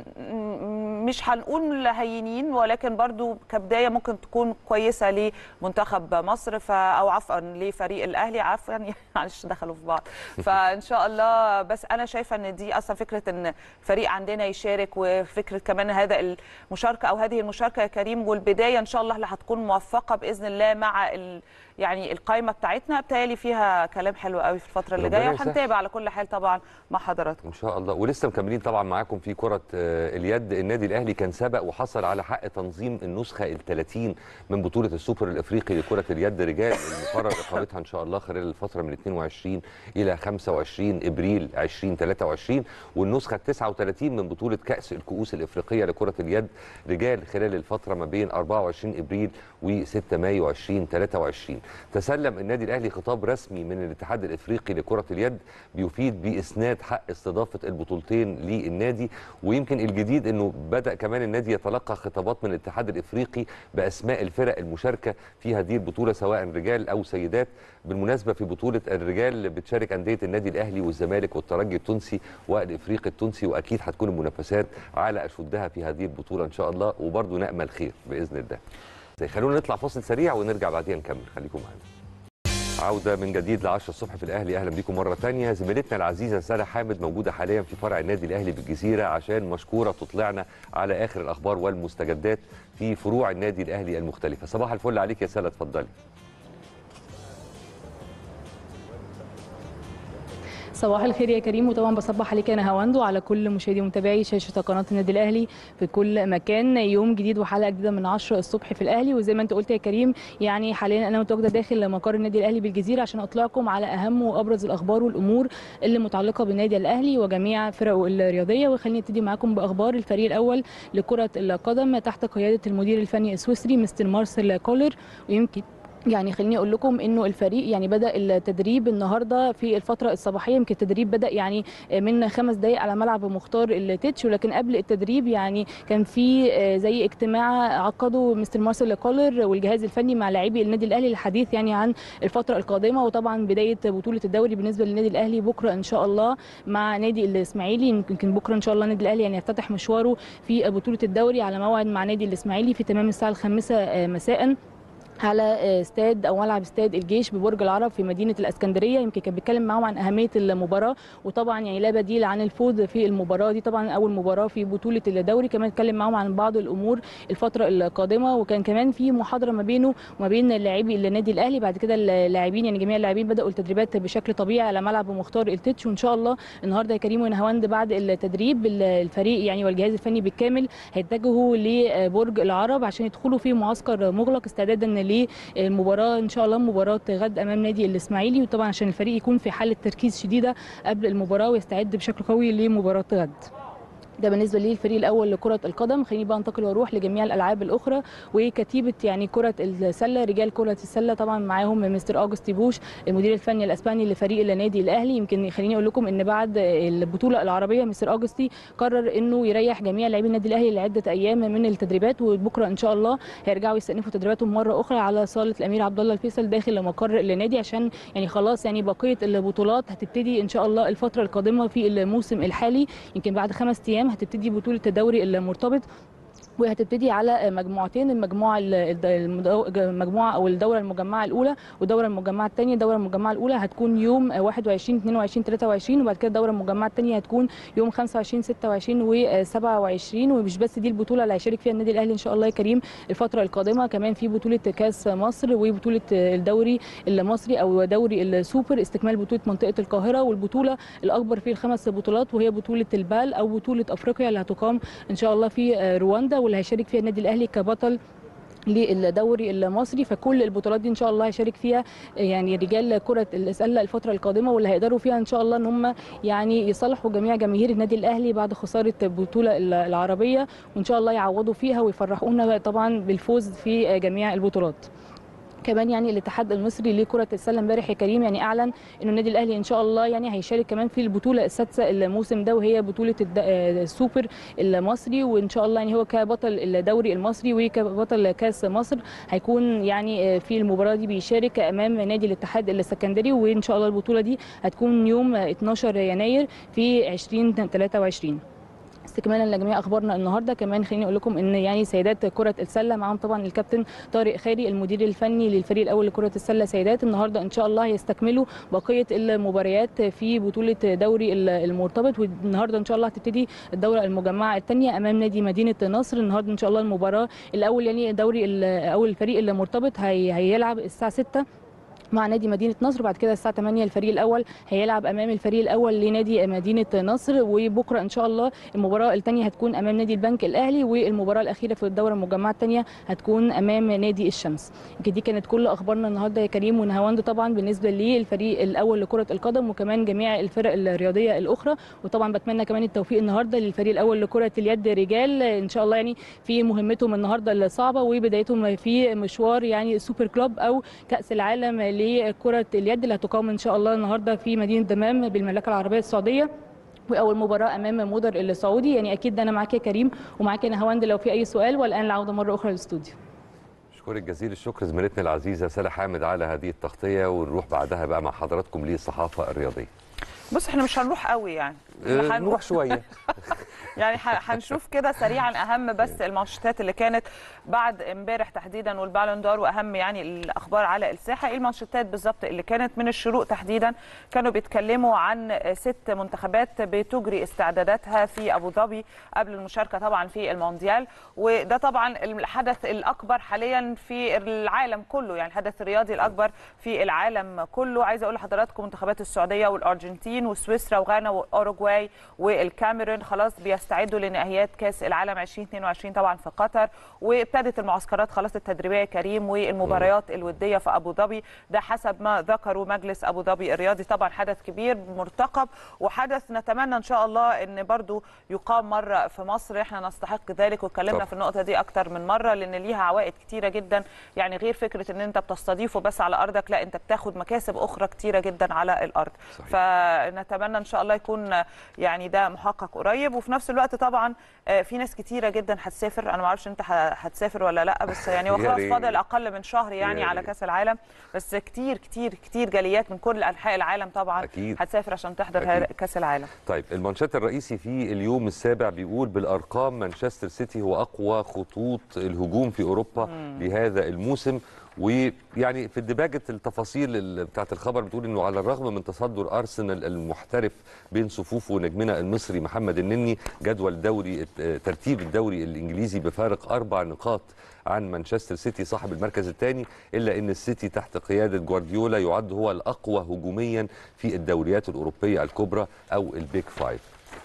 م- مش هنقول هينين ولكن برضو كبدايه ممكن تكون كويسه لمنتخب مصر ف او عفوا لفريق الاهلي عفوا معلش دخلوا في بعض فان شاء الله بس انا شايفه ان دي اصلا فكره ان فريق عندنا يشارك وفكره كمان هذا المشاركه او هذه المشاركه يا كريم والبدايه ان شاء الله اللي هتكون موفقه باذن الله مع ال يعني القائمه بتاعتنا بتالي فيها كلام حلو قوي في الفتره اللي ربنا جايه يسهل. وهنتابع على كل حال طبعا مع حضراتكم ان شاء الله ولسه مكملين طبعا معاكم في كره آه، اليد النادي الاهلي كان سبق وحصل على حق تنظيم النسخه ال 30 من بطوله السوبر الافريقي لكره اليد رجال اللي قرر اقامتها ان شاء الله خلال الفتره من 22 الى 25 ابريل 2023 والنسخه ال 39 من بطوله كاس الكؤوس الافريقيه لكره اليد رجال خلال الفتره ما بين 24 ابريل و6 مايو 2023 تسلم النادي الاهلي خطاب رسمي من الاتحاد الافريقي لكره اليد بيفيد باسناد حق استضافه البطولتين للنادي ويمكن الجديد انه بدا كمان النادي يتلقى خطابات من الاتحاد الافريقي باسماء الفرق المشاركه في هذه البطوله سواء رجال او سيدات بالمناسبه في بطوله الرجال بتشارك انديه النادي الاهلي والزمالك والترجي التونسي والافريقي التونسي واكيد هتكون المنافسات على اشدها في هذه البطوله ان شاء الله وبرضه نامل خير باذن الله زي خلونا نطلع فاصل سريع ونرجع بعدين نكمل خليكم معانا عودة من جديد ل 10 الصبح في الأهلي أهلا بكم مرة تانية زميلتنا العزيزة سارة حامد موجودة حاليا في فرع النادي الأهلي بالجزيرة عشان مشكورة تطلعنا على آخر الأخبار والمستجدات في فروع النادي الأهلي المختلفة صباح الفل عليك يا سارة اتفضلي صباح الخير يا كريم وطبعا بصبح عليك انا هواندو على كل مشاهدي ومتابعي شاشه قناه النادي الاهلي في كل مكان يوم جديد وحلقه جديده من 10 الصبح في الاهلي وزي ما انت قلت يا كريم يعني حاليا انا متواجده داخل مقر النادي الاهلي بالجزيره عشان اطلعكم على اهم وابرز الاخبار والامور اللي متعلقه بالنادي الاهلي وجميع فرقه الرياضيه وخليني ابتدي معاكم باخبار الفريق الاول لكره القدم تحت قياده المدير الفني السويسري مستر مارسيل كولر ويمكن يعني خليني اقول لكم انه الفريق يعني بدا التدريب النهارده في الفتره الصباحيه يمكن التدريب بدا يعني من خمس دقائق على ملعب مختار التتش ولكن قبل التدريب يعني كان في زي اجتماع عقده مستر مارسيل كولر والجهاز الفني مع لاعبي النادي الاهلي للحديث يعني عن الفتره القادمه وطبعا بدايه بطوله الدوري بالنسبه للنادي الاهلي بكره ان شاء الله مع نادي الاسماعيلي يمكن بكره ان شاء الله النادي الاهلي يعني يفتتح مشواره في بطوله الدوري على موعد مع نادي الاسماعيلي في تمام الساعه الخامسه مساء على استاد او ملعب استاد الجيش ببرج العرب في مدينه الاسكندريه يمكن كان بيتكلم معاهم عن اهميه المباراه وطبعا يعني لا بديل عن الفوز في المباراه دي طبعا اول مباراه في بطوله الدوري كمان اتكلم معاهم عن بعض الامور الفتره القادمه وكان كمان في محاضره ما بينه وما بين لاعبي النادي الاهلي بعد كده اللاعبين يعني جميع اللاعبين بداوا التدريبات بشكل طبيعي على ملعب مختار التتش وان شاء الله النهارده يا كريم ونهاوند بعد التدريب الفريق يعني والجهاز الفني بالكامل هيتجهوا لبرج العرب عشان يدخلوا في معسكر مغلق استعدادا للمباراه ان شاء الله مباراه غد امام نادي الاسماعيلي وطبعا عشان الفريق يكون في حاله تركيز شديده قبل المباراه ويستعد بشكل قوي لمباراه غد ده بالنسبه للفريق الاول لكره القدم خليني بقى انتقل واروح لجميع الالعاب الاخرى وكتيبه يعني كره السله رجال كره السله طبعا معاهم مستر اوجستي بوش المدير الفني الاسباني لفريق النادي الاهلي يمكن خليني اقول لكم ان بعد البطوله العربيه مستر اوجستي قرر انه يريح جميع لاعبي النادي الاهلي لعده ايام من التدريبات وبكره ان شاء الله هيرجعوا يستأنفوا تدريباتهم مره اخرى على صاله الامير عبد الله الفيصل داخل مقر النادي عشان يعني خلاص يعني بقيه البطولات هتبتدي ان شاء الله الفتره القادمه في الموسم الحالي يمكن بعد خمس ايام هتبتدي بطوله الدوري المرتبط وهتبتدي على مجموعتين المجموعه المجموعه او الدوره المجمعه الاولى والدوره المجمعه الثانيه الدوره المجمعه الاولى هتكون يوم 21 22 23 وبعد كده الدوره المجمعه الثانيه هتكون يوم 25 26 و27 ومش بس دي البطوله اللي هيشارك فيها النادي الاهلي ان شاء الله يا كريم الفتره القادمه كمان في بطوله كاس مصر وبطوله الدوري المصري او دوري السوبر استكمال بطوله منطقه القاهره والبطوله الاكبر في الخمس بطولات وهي بطوله البال او بطوله افريقيا اللي هتقام ان شاء الله في رواندا واللي هيشارك فيها النادي الاهلي كبطل للدوري المصري فكل البطولات دي ان شاء الله هيشارك فيها يعني رجال كره السله الفتره القادمه واللي هيقدروا فيها ان شاء الله ان هم يعني يصالحوا جميع جماهير النادي الاهلي بعد خساره البطوله العربيه وان شاء الله يعوضوا فيها ويفرحونا طبعا بالفوز في جميع البطولات كمان يعني الاتحاد المصري لكره السله امبارح يا كريم يعني اعلن انه النادي الاهلي ان شاء الله يعني هيشارك كمان في البطوله السادسه الموسم ده وهي بطوله السوبر المصري وان شاء الله يعني هو كبطل الدوري المصري وكبطل كاس مصر هيكون يعني في المباراه دي بيشارك امام نادي الاتحاد السكندري وان شاء الله البطوله دي هتكون يوم 12 يناير في 2023 استكمالا لجميع اخبارنا النهارده كمان خليني اقول لكم ان يعني سيدات كره السله معاهم طبعا الكابتن طارق خيري المدير الفني للفريق الاول لكره السله سيدات النهارده ان شاء الله هيستكملوا بقيه المباريات في بطوله دوري المرتبط والنهارده ان شاء الله هتبتدي الدوره المجمعه الثانيه امام نادي مدينه نصر النهارده ان شاء الله المباراه الاول يعني دوري اول الفريق المرتبط هي هيلعب الساعه 6 مع نادي مدينه نصر بعد كده الساعه 8 الفريق الاول هيلعب امام الفريق الاول لنادي مدينه نصر وبكره ان شاء الله المباراه الثانيه هتكون امام نادي البنك الاهلي والمباراه الاخيره في الدوره المجمعه الثانيه هتكون امام نادي الشمس دي كانت كل اخبارنا النهارده يا كريم ونهاوند طبعا بالنسبه للفريق الاول لكره القدم وكمان جميع الفرق الرياضيه الاخرى وطبعا بتمنى كمان التوفيق النهارده للفريق الاول لكره اليد رجال ان شاء الله يعني في مهمتهم النهارده الصعبه وبدايتهم في مشوار يعني سوبر كلوب او كاس العالم لكره اليد اللي هتقام ان شاء الله النهارده في مدينه دمام بالمملكه العربيه السعوديه واول مباراه امام مودر السعودي يعني اكيد انا معاك يا كريم ومعاك انا هواند لو في اي سؤال والان العوده مره اخرى للاستوديو اشكرك جزيل الشكر زميلتنا العزيزه سلا حامد على هذه التغطيه ونروح بعدها بقى مع حضراتكم للصحافه الرياضيه بص احنا مش هنروح قوي يعني أه نروح شويه يعني هنشوف كده سريعا اهم بس المانشيتات اللي كانت بعد امبارح تحديدا والبالون دور واهم يعني الاخبار على الساحه ايه المانشيتات بالظبط اللي كانت من الشروق تحديدا كانوا بيتكلموا عن ست منتخبات بتجري استعداداتها في ابو ظبي قبل المشاركه طبعا في المونديال وده طبعا الحدث الاكبر حاليا في العالم كله يعني الحدث الرياضي الاكبر في العالم كله عايزه اقول لحضراتكم منتخبات السعوديه والارجنتين الارجنتين وسويسرا وغانا واوروجواي والكاميرون خلاص بيستعدوا لنهائيات كاس العالم 2022 طبعا في قطر وابتدت المعسكرات خلاص التدريبيه يا كريم والمباريات الوديه في ابو ظبي ده حسب ما ذكروا مجلس ابو ظبي الرياضي طبعا حدث كبير مرتقب وحدث نتمنى ان شاء الله ان برضو يقام مره في مصر احنا نستحق ذلك واتكلمنا طبعا. في النقطه دي اكتر من مره لان ليها عوائد كتيره جدا يعني غير فكره ان انت بتستضيفه بس على ارضك لا انت بتاخد مكاسب اخرى كتيره جدا على الارض صحيح. فنتمنى ان شاء الله يكون يعني ده محقق قريب وفي نفس الوقت طبعا آه، في ناس كتيره جدا هتسافر انا ما اعرفش انت ه- هتسافر ولا لا بس يعني هو يا خلاص ريت. فاضل اقل من شهر يعني يا على ريت. كاس العالم بس كتير كتير كتير جاليات من كل انحاء العالم طبعا أكيد. هتسافر عشان تحضر أكيد. هذا كاس العالم طيب المانشات الرئيسي في اليوم السابع بيقول بالارقام مانشستر سيتي هو اقوى خطوط الهجوم في اوروبا لهذا الموسم ويعني في دباجه التفاصيل ال- بتاعت الخبر بتقول انه على الرغم من تصدر ارسنال المحترف بين صفوفه نجمنا المصري محمد النني جدول دوري ترتيب الدوري الانجليزي بفارق اربع نقاط عن مانشستر سيتي صاحب المركز الثاني الا ان السيتي تحت قياده جوارديولا يعد هو الاقوى هجوميا في الدوريات الاوروبيه الكبرى او البيك فايف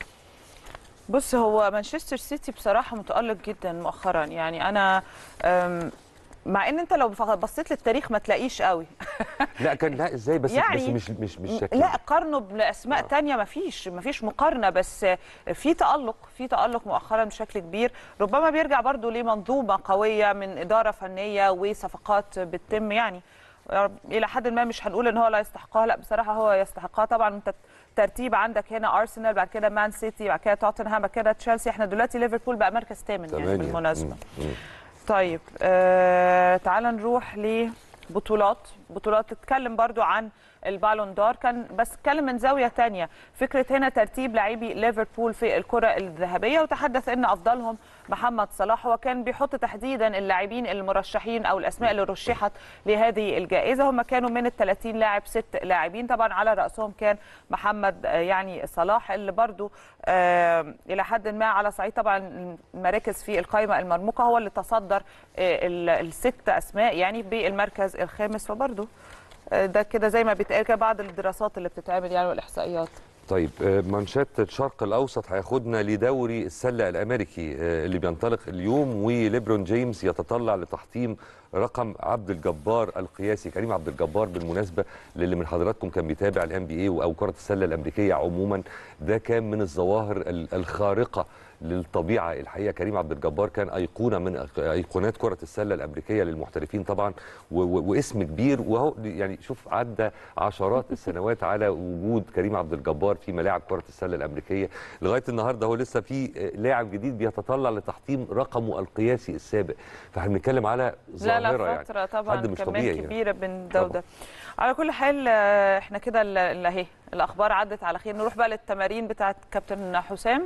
بص هو مانشستر سيتي بصراحه متالق جدا مؤخرا يعني انا أم، مع ان انت لو بصيت للتاريخ ما تلاقيش قوي لا كان لا ازاي بس يعني بس مش مش مش شكل لا قارنه باسماء آه. تانية ما فيش ما فيش مقارنه بس في تالق في تالق مؤخرا بشكل كبير ربما بيرجع برضو لمنظومه قويه من اداره فنيه وصفقات بتتم يعني الى حد ما مش هنقول ان هو لا يستحقها لا بصراحه هو يستحقها طبعا انت ترتيب عندك هنا ارسنال بعد كده مان سيتي بعد كده توتنهام بعد كده تشيلسي احنا دلوقتي ليفربول بقى مركز ثامن يعني تمانية. بالمناسبه مم. مم. طيب آه تعال نروح لبطولات بطولات تتكلم برضو عن البالون دور كان بس اتكلم من زاويه تانية فكره هنا ترتيب لاعبي ليفربول في الكره الذهبيه وتحدث ان افضلهم محمد صلاح وكان بيحط تحديدا اللاعبين المرشحين او الاسماء اللي رشحت لهذه الجائزه هم كانوا من ال 30 لاعب ست لاعبين طبعا على راسهم كان محمد آه، يعني صلاح اللي برضو آه، الى حد ما على صعيد طبعا المراكز في القائمه المرموقه هو اللي تصدر آه، ال- الست اسماء يعني بالمركز الخامس فبرضو آه، ده كده زي ما بيتقال كده بعض الدراسات اللي بتتعمل يعني والاحصائيات طيب آه، مانشات الشرق الاوسط هياخدنا لدوري السله الامريكي آه، اللي بينطلق اليوم وليبرون جيمس يتطلع لتحطيم رقم عبد الجبار القياسي كريم عبد الجبار بالمناسبه للي من حضراتكم كان بيتابع الام بي اي او كره السله الامريكيه عموما ده كان من الظواهر ال- الخارقه للطبيعه الحقيقه كريم عبد الجبار كان ايقونه من أيق- ايقونات كره السله الامريكيه للمحترفين طبعا و- و- واسم كبير وهو يعني شوف عدى عشرات السنوات على وجود كريم عبد الجبار في ملاعب كره السله الامريكيه لغايه النهارده هو لسه في آه، لاعب جديد بيتطلع لتحطيم رقمه القياسي السابق فاحنا بنتكلم على لا ظاهره لا يعني فترة طبعا حد مش كمان طبيعي يعني. كبيرة بين ده طبعاً. وده على كل حال آه، احنا كده ال- ال- اهي الاخبار عدت على خير نروح بقى للتمارين بتاعت كابتن حسام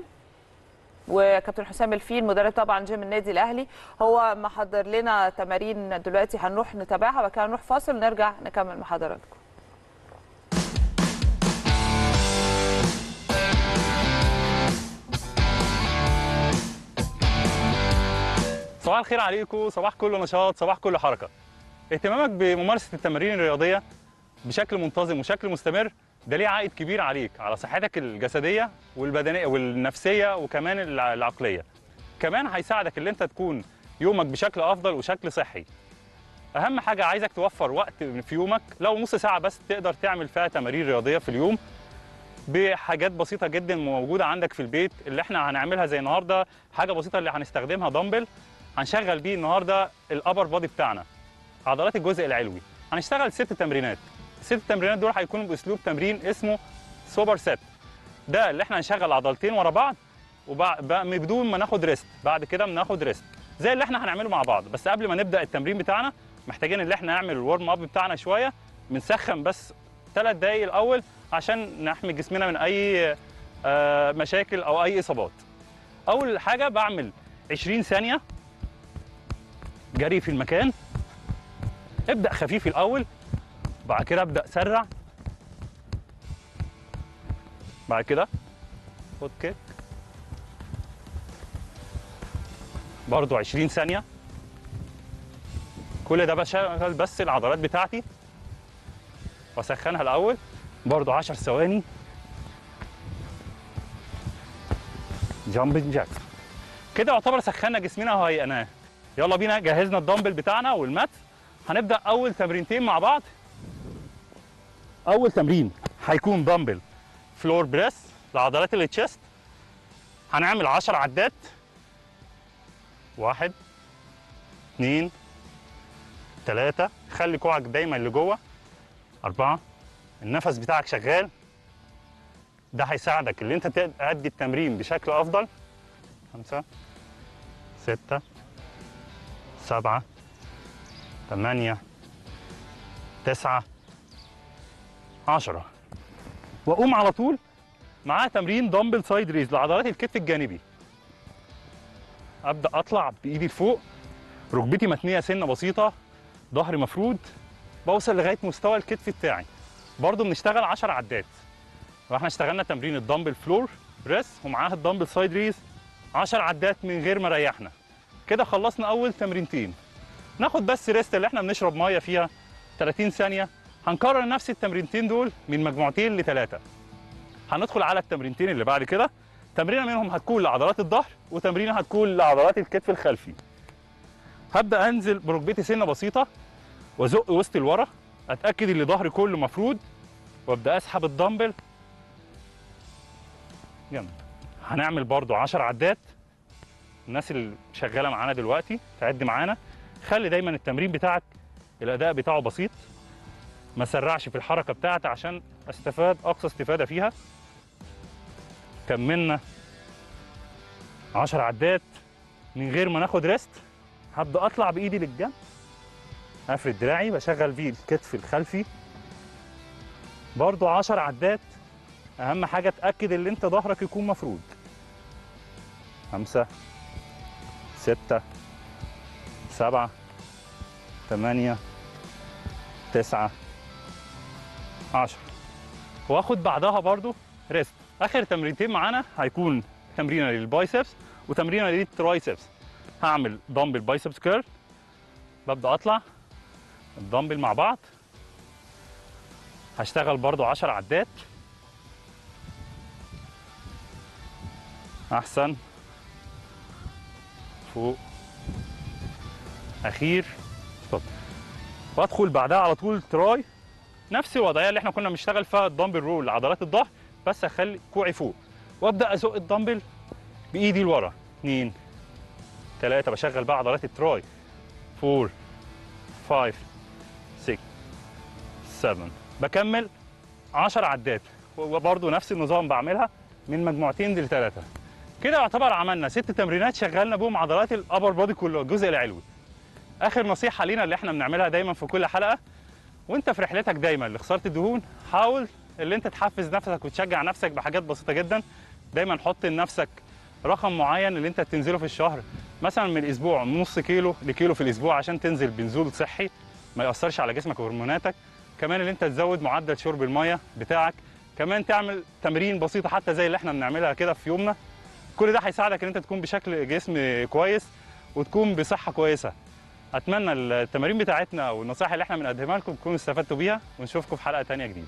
وكابتن حسام الفيل مدرب طبعا جيم النادي الاهلي هو محضر لنا تمارين دلوقتي هنروح نتابعها وبعد كده نروح فاصل نرجع نكمل مع حضراتكم صباح الخير عليكم صباح كل نشاط صباح كل حركه اهتمامك بممارسه التمارين الرياضيه بشكل منتظم وشكل مستمر ده ليه عائد كبير عليك على صحتك الجسديه والبدنيه والنفسيه وكمان الع- العقليه كمان هيساعدك ان انت تكون يومك بشكل افضل وشكل صحي اهم حاجه عايزك توفر وقت في يومك لو نص ساعه بس تقدر تعمل فيها تمارين رياضيه في اليوم بحاجات بسيطه جدا موجوده عندك في البيت اللي احنا هنعملها زي النهارده حاجه بسيطه اللي هنستخدمها دمبل هنشغل بيه النهارده الابر بادي بتاعنا عضلات الجزء العلوي هنشتغل ست تمرينات الست تمرينات دول هيكونوا باسلوب تمرين اسمه سوبر سيت ده اللي احنا هنشغل عضلتين ورا بعض وبعد بدون ما ناخد ريست بعد كده بناخد ريست زي اللي احنا هنعمله مع بعض بس قبل ما نبدا التمرين بتاعنا محتاجين ان احنا نعمل الورم اب بتاعنا شويه بنسخن بس ثلاث دقايق الاول عشان نحمي جسمنا من اي آه، مشاكل او اي اصابات اول حاجه بعمل 20 ثانيه جري في المكان ابدا خفيف الاول بعد كده ابدا سرع بعد كده خد كيك برضو 20 ثانيه كل ده بشغل بس العضلات بتاعتي واسخنها الاول برضو 10 ثواني جامبنج جاك كده يعتبر سخنا جسمنا وهيئناه يلا بينا جهزنا الدمبل بتاعنا والمات هنبدا اول تمرينتين مع بعض اول تمرين هيكون دمبل فلور بريس لعضلات التشست هنعمل 10 عدات واحد اتنين تلاتة خلي كوعك دايما لجوه أربعة النفس بتاعك شغال ده هيساعدك اللي انت تأدي التمرين بشكل أفضل خمسة ستة سبعة ثمانية تسعة عشرة وأقوم على طول معاه تمرين دمبل سايد ريز لعضلات الكتف الجانبي ابدا اطلع بايدي لفوق ركبتي متنيه سنه بسيطه ظهري مفرود بوصل لغايه مستوى الكتف بتاعي برضو بنشتغل 10 عدات واحنا اشتغلنا تمرين الدمبل فلور بريس ومعاه الدمبل سايد ريز 10 عدات من غير ما ريحنا كده خلصنا اول تمرينتين ناخد بس ريست اللي احنا بنشرب ميه فيها 30 ثانيه هنكرر نفس التمرينتين دول من مجموعتين لثلاثه هندخل على التمرينتين اللي بعد كده تمرينه منهم هتكون لعضلات الظهر وتمرينه هتكون لعضلات الكتف الخلفي هبدا انزل بركبتي سنه بسيطه وازق وسط لورا اتاكد ان ظهري كله مفرود وابدا اسحب الدمبل جنب هنعمل برضو 10 عدات الناس اللي شغاله معانا دلوقتي تعد معانا خلي دايما التمرين بتاعك الاداء بتاعه بسيط ما سرعش في الحركه بتاعتي عشان استفاد اقصى استفاده فيها كملنا 10 عدات من غير ما ناخد ريست هبدا اطلع بايدي للجنب افرد دراعي بشغل بيه الكتف الخلفي برضو 10 عدات اهم حاجه اتاكد ان انت ظهرك يكون مفرود خمسة ستة سبعة ثمانية تسعة عشرة واخد بعدها برضو ريست اخر تمرينتين معانا هيكون تمرينه للبايسبس وتمرينه للترايسبس هعمل دمبل بايسبس كيرل ببدا اطلع الدمبل مع بعض هشتغل برضو 10 عدات احسن فوق اخير ستوب وادخل بعدها على طول تراي نفس الوضعيه اللي احنا كنا بنشتغل فيها الدمبل رول لعضلات الظهر بس اخلي كوعي فوق وابدا ازق الدمبل بايدي لورا اثنين ثلاثة بشغل بقى عضلات التراي 4 5 6 7 بكمل 10 عدات وبرضه نفس النظام بعملها من مجموعتين لثلاثة كده يعتبر عملنا ست تمرينات شغلنا بهم عضلات الابر بودي كله الجزء العلوي اخر نصيحة لينا اللي احنا بنعملها دايما في كل حلقة وانت في رحلتك دايما لخسارة الدهون حاول اللي انت تحفز نفسك وتشجع نفسك بحاجات بسيطه جدا دايما حط لنفسك رقم معين اللي انت تنزله في الشهر مثلا من الاسبوع من نص كيلو لكيلو في الاسبوع عشان تنزل بنزول صحي ما ياثرش على جسمك وهرموناتك كمان اللي انت تزود معدل شرب الميه بتاعك كمان تعمل تمرين بسيطه حتى زي اللي احنا بنعملها كده في يومنا كل ده هيساعدك ان انت تكون بشكل جسم كويس وتكون بصحه كويسه اتمنى التمارين بتاعتنا والنصائح اللي احنا بنقدمها لكم تكونوا استفدتوا بيها ونشوفكم في حلقه تانية جديده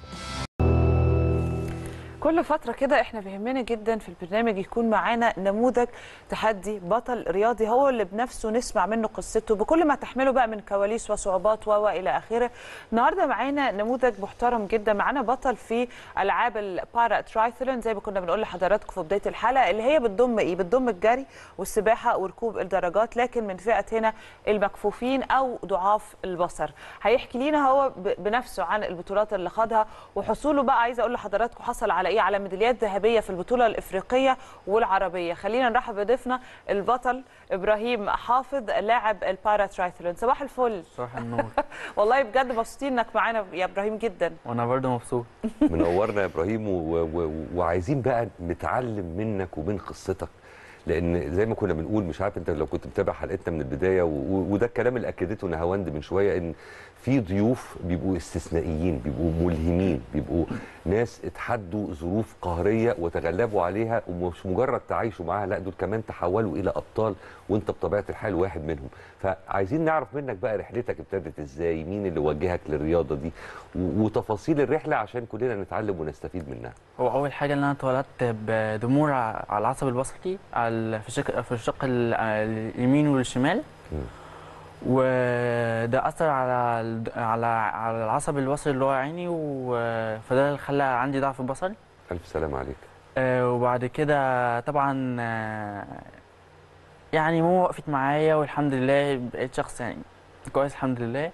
كل فترة كده احنا بيهمنا جدا في البرنامج يكون معانا نموذج تحدي بطل رياضي هو اللي بنفسه نسمع منه قصته بكل ما تحمله بقى من كواليس وصعوبات و الى اخره. النهارده معانا نموذج محترم جدا معانا بطل في العاب البارا ترايثلون زي ما كنا بنقول لحضراتكم في بداية الحلقة اللي هي بتضم ايه؟ بتضم الجري والسباحة وركوب الدراجات لكن من فئة هنا المكفوفين او ضعاف البصر. هيحكي لينا هو بنفسه عن البطولات اللي خاضها وحصوله بقى عايزه اقول لحضراتكم حصل على ايه على ميداليات ذهبيه في البطوله الافريقيه والعربيه خلينا نرحب بضيفنا البطل ابراهيم حافظ لاعب البارا ترايثلون صباح الفل صباح النور والله بجد مبسوطين انك معانا يا ابراهيم جدا وانا برضه مبسوط منورنا يا ابراهيم و... و... وعايزين بقى نتعلم منك ومن قصتك لان زي ما كنا بنقول مش عارف انت لو كنت متابع حلقتنا من البدايه و... وده الكلام اللي اكدته نهاوند من شويه ان في ضيوف بيبقوا استثنائيين بيبقوا ملهمين بيبقوا ناس اتحدوا ظروف قهريه وتغلبوا عليها ومش مجرد تعايشوا معاها لا دول كمان تحولوا الى ابطال وانت بطبيعه الحال واحد منهم فعايزين نعرف منك بقى رحلتك ابتدت ازاي مين اللي وجهك للرياضه دي و- وتفاصيل الرحله عشان كلنا نتعلم ونستفيد منها هو اول حاجه ان انا اتولدت بضمور ع- على العصب البصري على في الشق في الشق ال- اليمين والشمال مم. وده اثر على ال- على على العصب البصري اللي هو عيني و- فده اللي خلى عندي ضعف بصري الف سلامه عليك آه، وبعد كده طبعا آه، يعني ماما وقفت معايا والحمد لله بقيت شخص يعني كويس الحمد لله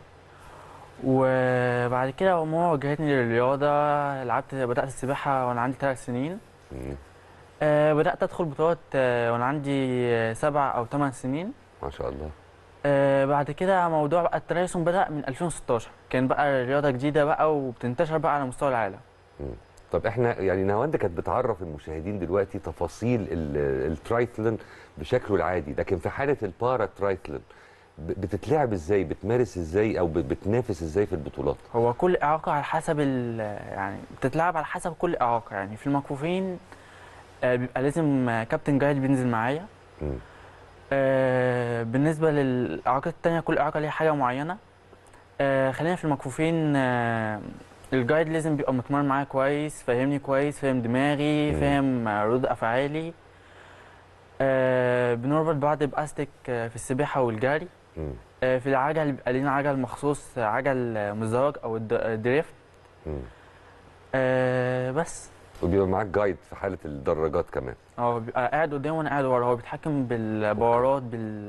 وبعد كده ماما وجهتني للرياضة لعبت بدأت السباحة وأنا عندي ثلاث سنين مم. آه، بدأت أدخل بطولات آه، وأنا عندي آه، سبع أو ثمان سنين ما شاء الله آه، بعد كده موضوع بقى التريثون بدأ من 2016 كان بقى رياضة جديدة بقى وبتنتشر بقى على مستوى العالم طب احنا يعني نهاوند كانت بتعرف المشاهدين دلوقتي تفاصيل ال- الترايثلون بشكله العادي لكن في حاله البارا ترايثلون ب- بتتلعب ازاي بتمارس ازاي او ب- بتنافس ازاي في البطولات هو كل إعاقة على حسب ال يعني بتتلعب على حسب كل إعاقة يعني في المكفوفين آه، بيبقى لازم آه، كابتن جايد بينزل معايا مم. آه، بالنسبة للإعاقات التانية كل إعاقة ليها حاجة معينة آه، خلينا في المكفوفين آه، الجايد لازم بيبقى متمرن معايا كويس فاهمني كويس فاهم دماغي مم. فاهم آه، ردود أفعالي آه، بنربط بعض بأستك آه، في السباحة والجري مم. آه، في العجل بيبقى لينا عجل مخصوص آه، عجل آه، مزدوج أو الد- الدريفت مم. آه، بس وبيبقى معاك جايد في حاله الدراجات كمان هو بيبقى قاعد قدام وانا قاعد ورا هو بيتحكم بالبورات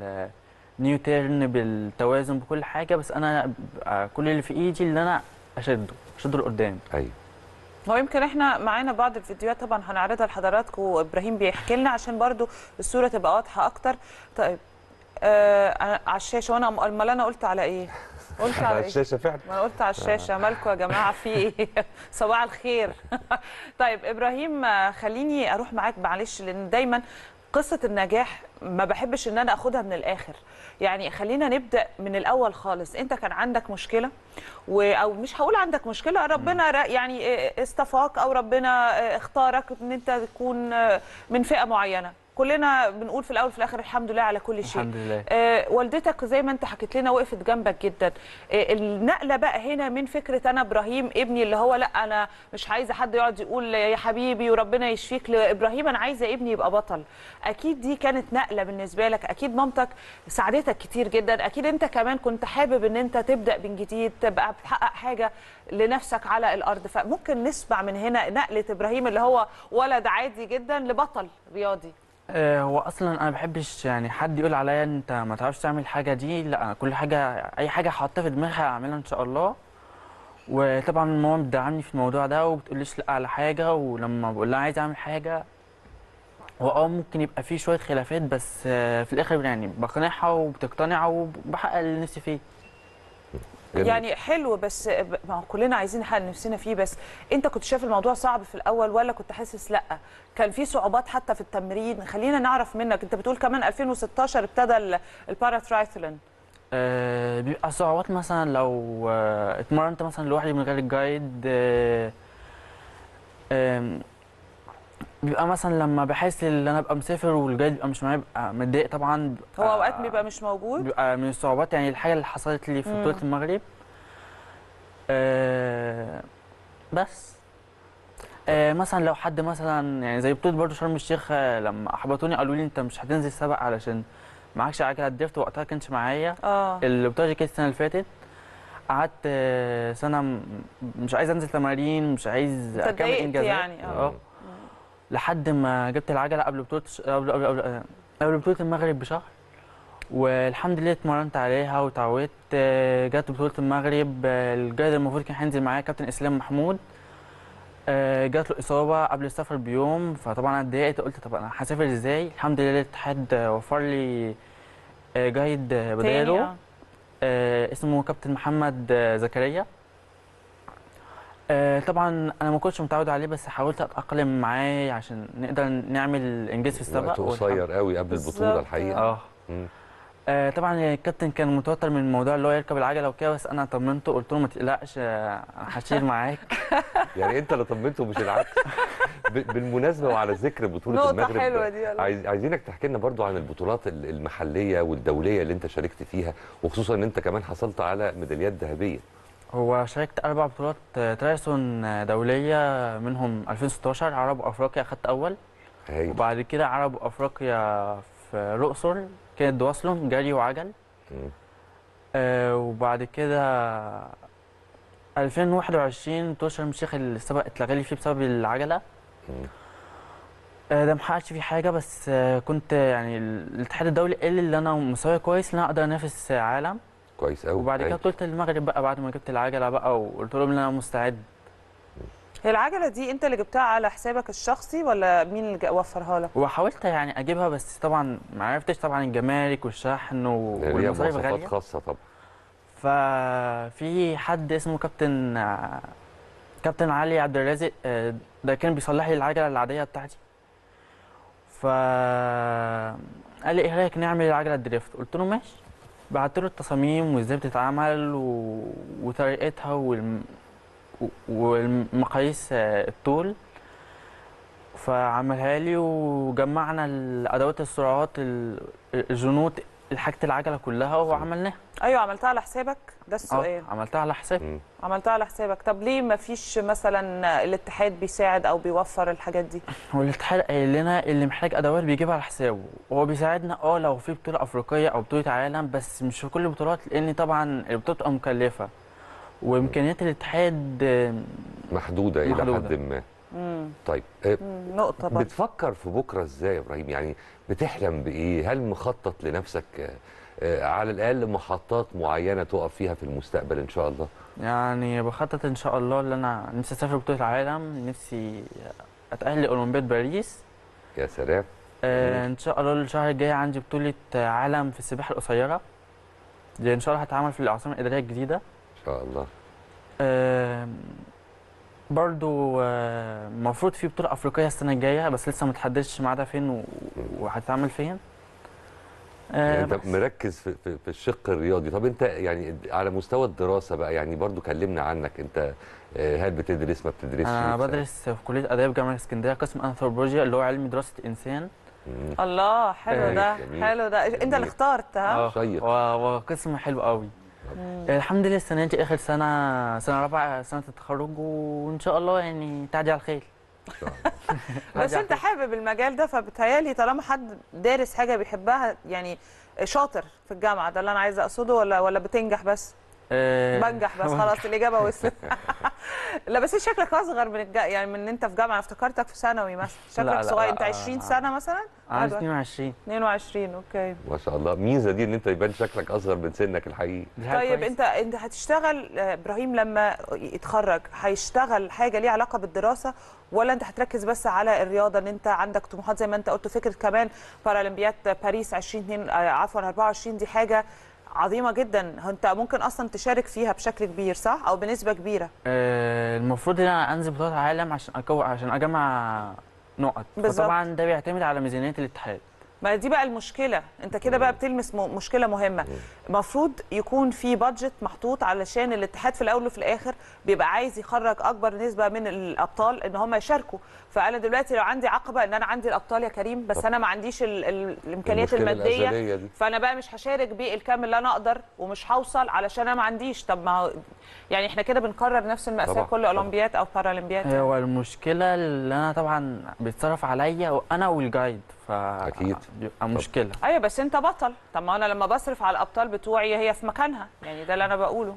بالنيوترن بالتوازن بكل حاجه بس انا بيبقى كل اللي في ايدي اللي انا اشده اشده لقدام ايوه هو يمكن احنا معانا بعض الفيديوهات طبعا هنعرضها لحضراتكم وابراهيم بيحكي لنا عشان برضو الصوره تبقى واضحه اكتر طيب آه أنا- على الشاشه وانا امال انا قلت على ايه قلت على على ايه الشاشه فعلا ما انا قلت على الشاشه مالكم يا جماعه في ايه صباح الخير طيب ابراهيم آه، خليني اروح معاك معلش لان دايما قصه النجاح ما بحبش ان انا اخدها من الاخر يعني خلينا نبدا من الاول خالص انت كان عندك مشكله و... او مش هقول عندك مشكله ربنا ر- يعني آه، اصطفاك او ربنا آه، اختارك ان انت تكون آه، من فئه معينه كلنا بنقول في الاول وفي الاخر الحمد لله على كل شيء الحمد لله آه، والدتك زي ما انت حكيت لنا وقفت جنبك جدا آه، النقله بقى هنا من فكره انا ابراهيم ابني اللي هو لا انا مش عايزه حد يقعد يقول يا حبيبي وربنا يشفيك لابراهيم انا عايزه ابني يبقى بطل اكيد دي كانت نقله بالنسبه لك اكيد مامتك ساعدتك كتير جدا اكيد انت كمان كنت حابب ان انت تبدا من جديد تبقى بتحقق حاجه لنفسك على الارض فممكن نسمع من هنا نقله ابراهيم اللي هو ولد عادي جدا لبطل رياضي آه، هو اصلا انا ما بحبش يعني حد يقول عليا انت ما تعرفش تعمل الحاجه دي لا أنا كل حاجه اي حاجه حاطها في دماغي هعملها ان شاء الله وطبعا ماما بتدعمني في الموضوع ده وبتقوليش لا على حاجه ولما بقول لها عايز اعمل حاجه هو اه ممكن يبقى في شويه خلافات بس آه، في الاخر يعني بقنعها وبتقتنع وبحقق اللي نفسي فيه جميل. يعني حلو بس ب- ما هو كلنا عايزين نحقق نفسنا فيه بس انت كنت شايف الموضوع صعب في الاول ولا كنت حاسس لا كان في صعوبات حتى في التمرين خلينا نعرف منك انت بتقول كمان 2016 ابتدى ال- البارا ترايثلون آه، بيبقى صعوبات مثلا لو آه، اتمرنت مثلا لوحدي من غير الجايد آه، آم، بيبقى مثلا لما بحس ان انا ابقى مسافر والجايد بيبقى مش معايا ببقى متضايق طبعا هو بيبقى- اوقات بيبقى مش موجود بيبقى من الصعوبات يعني الحاجه اللي حصلت لي في مم. بطوله المغرب آه، بس آه، مثلا لو حد مثلا يعني زي بطوله برضه شرم الشيخ آه، لما احبطوني قالوا لي انت مش هتنزل سبق علشان معكش عجله درفت وقتها كانش معايا اه البطوله دي كانت السنه اللي فاتت قعدت آه، سنه م- مش عايز انزل تمارين مش عايز انت اكمل اتضايقت انجازات يعني اه اه لحد ما جبت العجله قبل بطوله ش- قبل قبل قبل, آه، قبل بطوله المغرب بشهر والحمد لله اتمرنت عليها وتعودت آه، جت بطوله المغرب آه، الجايد المفروض كان هينزل معايا كابتن اسلام محمود آه، جات له اصابه قبل السفر بيوم فطبعا انا اتضايقت قلت طب انا هسافر ازاي الحمد لله الاتحاد آه، وفر لي آه، جايد آه، تاني بداله آه. آه، اسمه كابتن محمد آه، زكريا آه، طبعا انا ما كنتش متعود عليه بس حاولت اتاقلم معاه عشان نقدر نعمل انجاز في السباق وقت والحمد- قصير قوي قبل البطوله بالظبط. الحقيقه اه مم. آه طبعا الكابتن كان متوتر من الموضوع اللي هو يركب العجله وكده بس انا طمنته قلت له ما تقلقش آه، هشيل معاك يعني انت اللي طمنته مش العكس ب- بالمناسبه وعلى ذكر بطوله نقطة المغرب حلوة دي والله. عايز عايزينك تحكي لنا برضو عن البطولات ال- المحليه والدوليه اللي انت شاركت فيها وخصوصا ان انت كمان حصلت على ميداليات ذهبيه هو شاركت اربع بطولات آه، ترايسون آه، دوليه منهم 2016 عرب وافريقيا اخدت اول هاي وبعد كده عرب وافريقيا في الاقصر كانت دواسلون جري وعجل مم. آه وبعد كده 2021 بطولة شرم الشيخ السبق اتلغى لي فيه بسبب العجلة مم. آه ده محققش فيه حاجة بس آه كنت يعني الاتحاد الدولي قال لي ان انا مستواي كويس ان انا اقدر انافس عالم كويس قوي وبعد كده بطولة المغرب بقى بعد ما جبت العجلة بقى وقلت لهم ان انا مستعد هي العجله دي انت اللي جبتها على حسابك الشخصي ولا مين اللي جا- وفرها لك وحاولت يعني اجيبها بس طبعا ما عرفتش طبعا الجمارك والشحن و- ليها والمصاريف مواصفات غالية خاصه طبعا ففي حد اسمه كابتن آه، كابتن علي عبد الرازق آه، ده كان بيصلح لي العجله العاديه بتاعتي ف قال لي ايه رايك نعمل العجله الدريفت قلت له ماشي بعت له التصاميم وازاي بتتعمل و... وطريقتها والم... و- والمقاييس آه، الطول فعملها لي وجمعنا الادوات السرعات ال- الجنوط حاجه العجله كلها وعملناها ايوه عملتها على حسابك ده اه السؤال عملتها على حسابي مم. عملتها على حسابك طب ليه ما فيش مثلا الاتحاد بيساعد او بيوفر الحاجات دي هو الاتحاد قايل لنا اللي محتاج ادوات بيجيبها على حسابه وهو بيساعدنا اه لو في بطوله افريقيه او بطوله عالم بس مش في كل البطولات لان طبعا البطوله بتبقى مكلفه وامكانيات الاتحاد آه، محدوده الى محدودة. حد ما امم طيب آه، نقطه برضه بتفكر في بكره ازاي يا ابراهيم يعني بتحلم بايه هل مخطط لنفسك آه، آه، على الاقل محطات معينه تقف فيها في المستقبل ان شاء الله يعني بخطط ان شاء الله ان انا نفسي اسافر بطوله عالم نفسي اتاهل لاولمبياد باريس يا سلام آه ان شاء الله الشهر الجاي عندي بطوله آه، عالم في السباحه القصيره دي ان شاء الله هتعمل في العاصمه الاداريه الجديده ان شاء الله آم، برضو آه، المفروض في بطولة أفريقية السنة الجاية بس لسه ما تحددش ميعادها فين و- وهتتعمل فين آه، يعني انت بس. مركز في, في, في الشق الرياضي طب انت يعني على مستوى الدراسه بقى يعني برضو كلمنا عنك انت آه، هل بتدرس ما بتدرسش أنا نفسك؟ بدرس في كلية آداب جامعة اسكندرية قسم أنثروبولوجيا اللي هو علم دراسة الإنسان مم. الله حلو آه، ده جميل. حلو ده انت جميل. اللي اخترت ها اه شيق. و- وقسم حلو قوي آه، الحمد لله السنة دي آخر سنة سنة رابعة سنة التخرج وإن شاء الله يعني تعدي على الخير ان شاء الله بس انت حابب المجال ده فبتهيالي طالما حد دارس حاجه بيحبها يعني شاطر في الجامعه ده اللي انا عايزه اقصده ولا ولا بتنجح بس آه، بنجح بس خلاص الاجابه وصلت لا بس شكلك اصغر من الج... يعني من ان انت في جامعه افتكرتك في ثانوي مثلا شكلك لا، صغير لا، انت 20 آه. سنه مثلا عندي أيوة. 22 22 اوكي ما شاء الله ميزه دي ان انت يبان شكلك اصغر من سنك الحقيقي دي حاجة طيب كويسة. انت انت هتشتغل آه، ابراهيم لما يتخرج هيشتغل حاجه ليها علاقه بالدراسه ولا انت هتركز بس على الرياضه ان انت عندك طموحات زي ما انت قلت فكره كمان بارالمبياد باريس 20 عفوا 24 دي حاجه عظيمه جدا انت ممكن اصلا تشارك فيها بشكل كبير صح او بنسبه كبيره آه، المفروض ان انا انزل بطولات عالم عشان أكو... عشان اجمع نقط بالظبط. فطبعا ده بيعتمد على ميزانيه الاتحاد ما دي بقى المشكله انت كده بقى بتلمس م- مشكله مهمه المفروض يكون في بادجت محطوط علشان الاتحاد في الاول وفي الاخر بيبقى عايز يخرج اكبر نسبه من الابطال ان هم يشاركوا فانا دلوقتي لو عندي عقبه ان انا عندي الابطال يا كريم بس طب. انا ما عنديش ال ال الامكانيات المشكلة الماديه الأزلية دي. فانا بقى مش هشارك بالكم اللي انا اقدر ومش هوصل علشان انا ما عنديش طب ما هو يعني احنا كده بنكرر نفس المأساة طبعا، كل طبعا. اولمبياد او بارالمبياد هو المشكله اللي انا طبعا بيتصرف عليا انا والجايد ف أكيد. بيبقى مشكله ايوه بس انت بطل طب ما انا لما بصرف على الابطال بتوعي هي في مكانها يعني ده اللي انا بقوله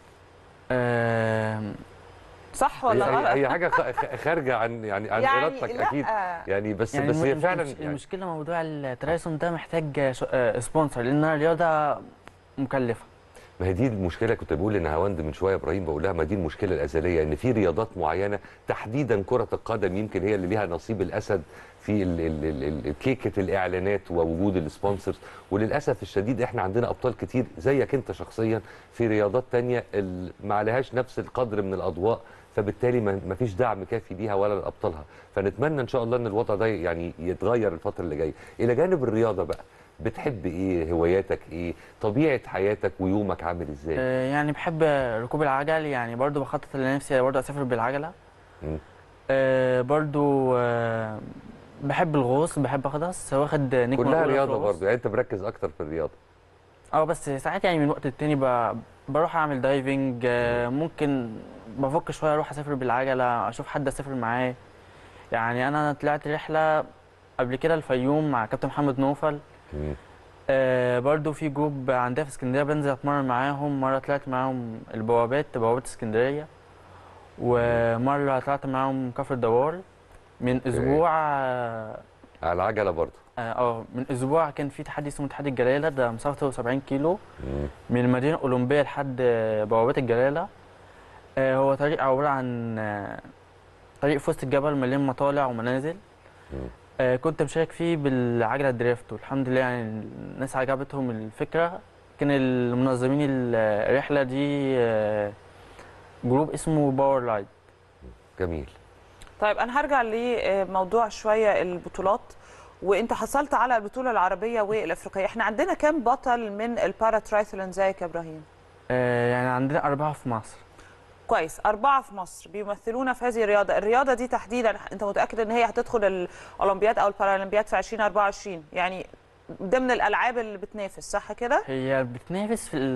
آم، صح هي, ولا هي, غلط هي حاجه خ- خ- خارجه عن يعني عن يعني ارادتك لا. اكيد يعني بس يعني بس هي الم- فعلا المش- يعني المشكله موضوع الترايسون ده محتاج ش- آه، سبونسر لان الرياضه مكلفه ما هي دي المشكله كنت بقول لنهاوند من شويه ابراهيم بقول لها ما دي المشكله الازليه ان في رياضات معينه تحديدا كره القدم يمكن هي اللي ليها نصيب الاسد في ال ال ال ال كيكه الاعلانات ووجود السبونسرز وللاسف الشديد احنا عندنا ابطال كتير زيك انت شخصيا في رياضات تانية ال- ما عليهاش نفس القدر من الاضواء فبالتالي ما ما فيش دعم كافي ليها ولا لابطالها فنتمنى ان شاء الله ان الوضع ده يعني يتغير الفتره اللي جايه الى جانب الرياضه بقى بتحب ايه هواياتك ايه طبيعه حياتك ويومك عامل ازاي آه، يعني بحب ركوب العجل يعني برضو بخطط لنفسي برضو اسافر بالعجله مم. آه، برضو آه، بحب الغوص بحب اغطس واخد نجمه كلها أولى في رياضه الغوص. برضه يعني انت مركز اكتر في الرياضه اه بس ساعات يعني من وقت للتاني ب- بروح اعمل دايفنج آه، ممكن بفك شويه اروح اسافر بالعجله اشوف حد اسافر معاه يعني انا طلعت رحله قبل كده الفيوم مع كابتن محمد نوفل مم. آه برضو في جروب عندنا في اسكندريه بنزل اتمرن معاهم مره طلعت معاهم البوابات بوابات اسكندريه ومره طلعت معاهم كفر الدوار من اسبوع اه على العجله برضه آه، من اسبوع كان في تحدي اسمه تحدي الجلاله ده مسافته 70 كيلو مم. من المدينه الاولمبيه لحد آه، بوابات الجلاله آه هو طريق عباره عن آه، طريق في وسط الجبل مليان مطالع ومنازل مم. آه كنت مشارك فيه بالعجله دريفت والحمد لله يعني الناس عجبتهم الفكره كان المنظمين الرحله دي آه، جروب اسمه باور لايت جميل طيب انا هرجع لموضوع شويه البطولات وانت حصلت على البطوله العربيه والافريقيه احنا عندنا كام بطل من البارا ترايثلون زيك يا ابراهيم آه يعني عندنا اربعه في مصر كويس أربعة في مصر بيمثلونا في هذه الرياضة الرياضة دي تحديدا أنت متأكد أن هي هتدخل الأولمبياد أو البارالمبياد في 2024 يعني ضمن الألعاب اللي بتنافس صح كده؟ هي بتنافس في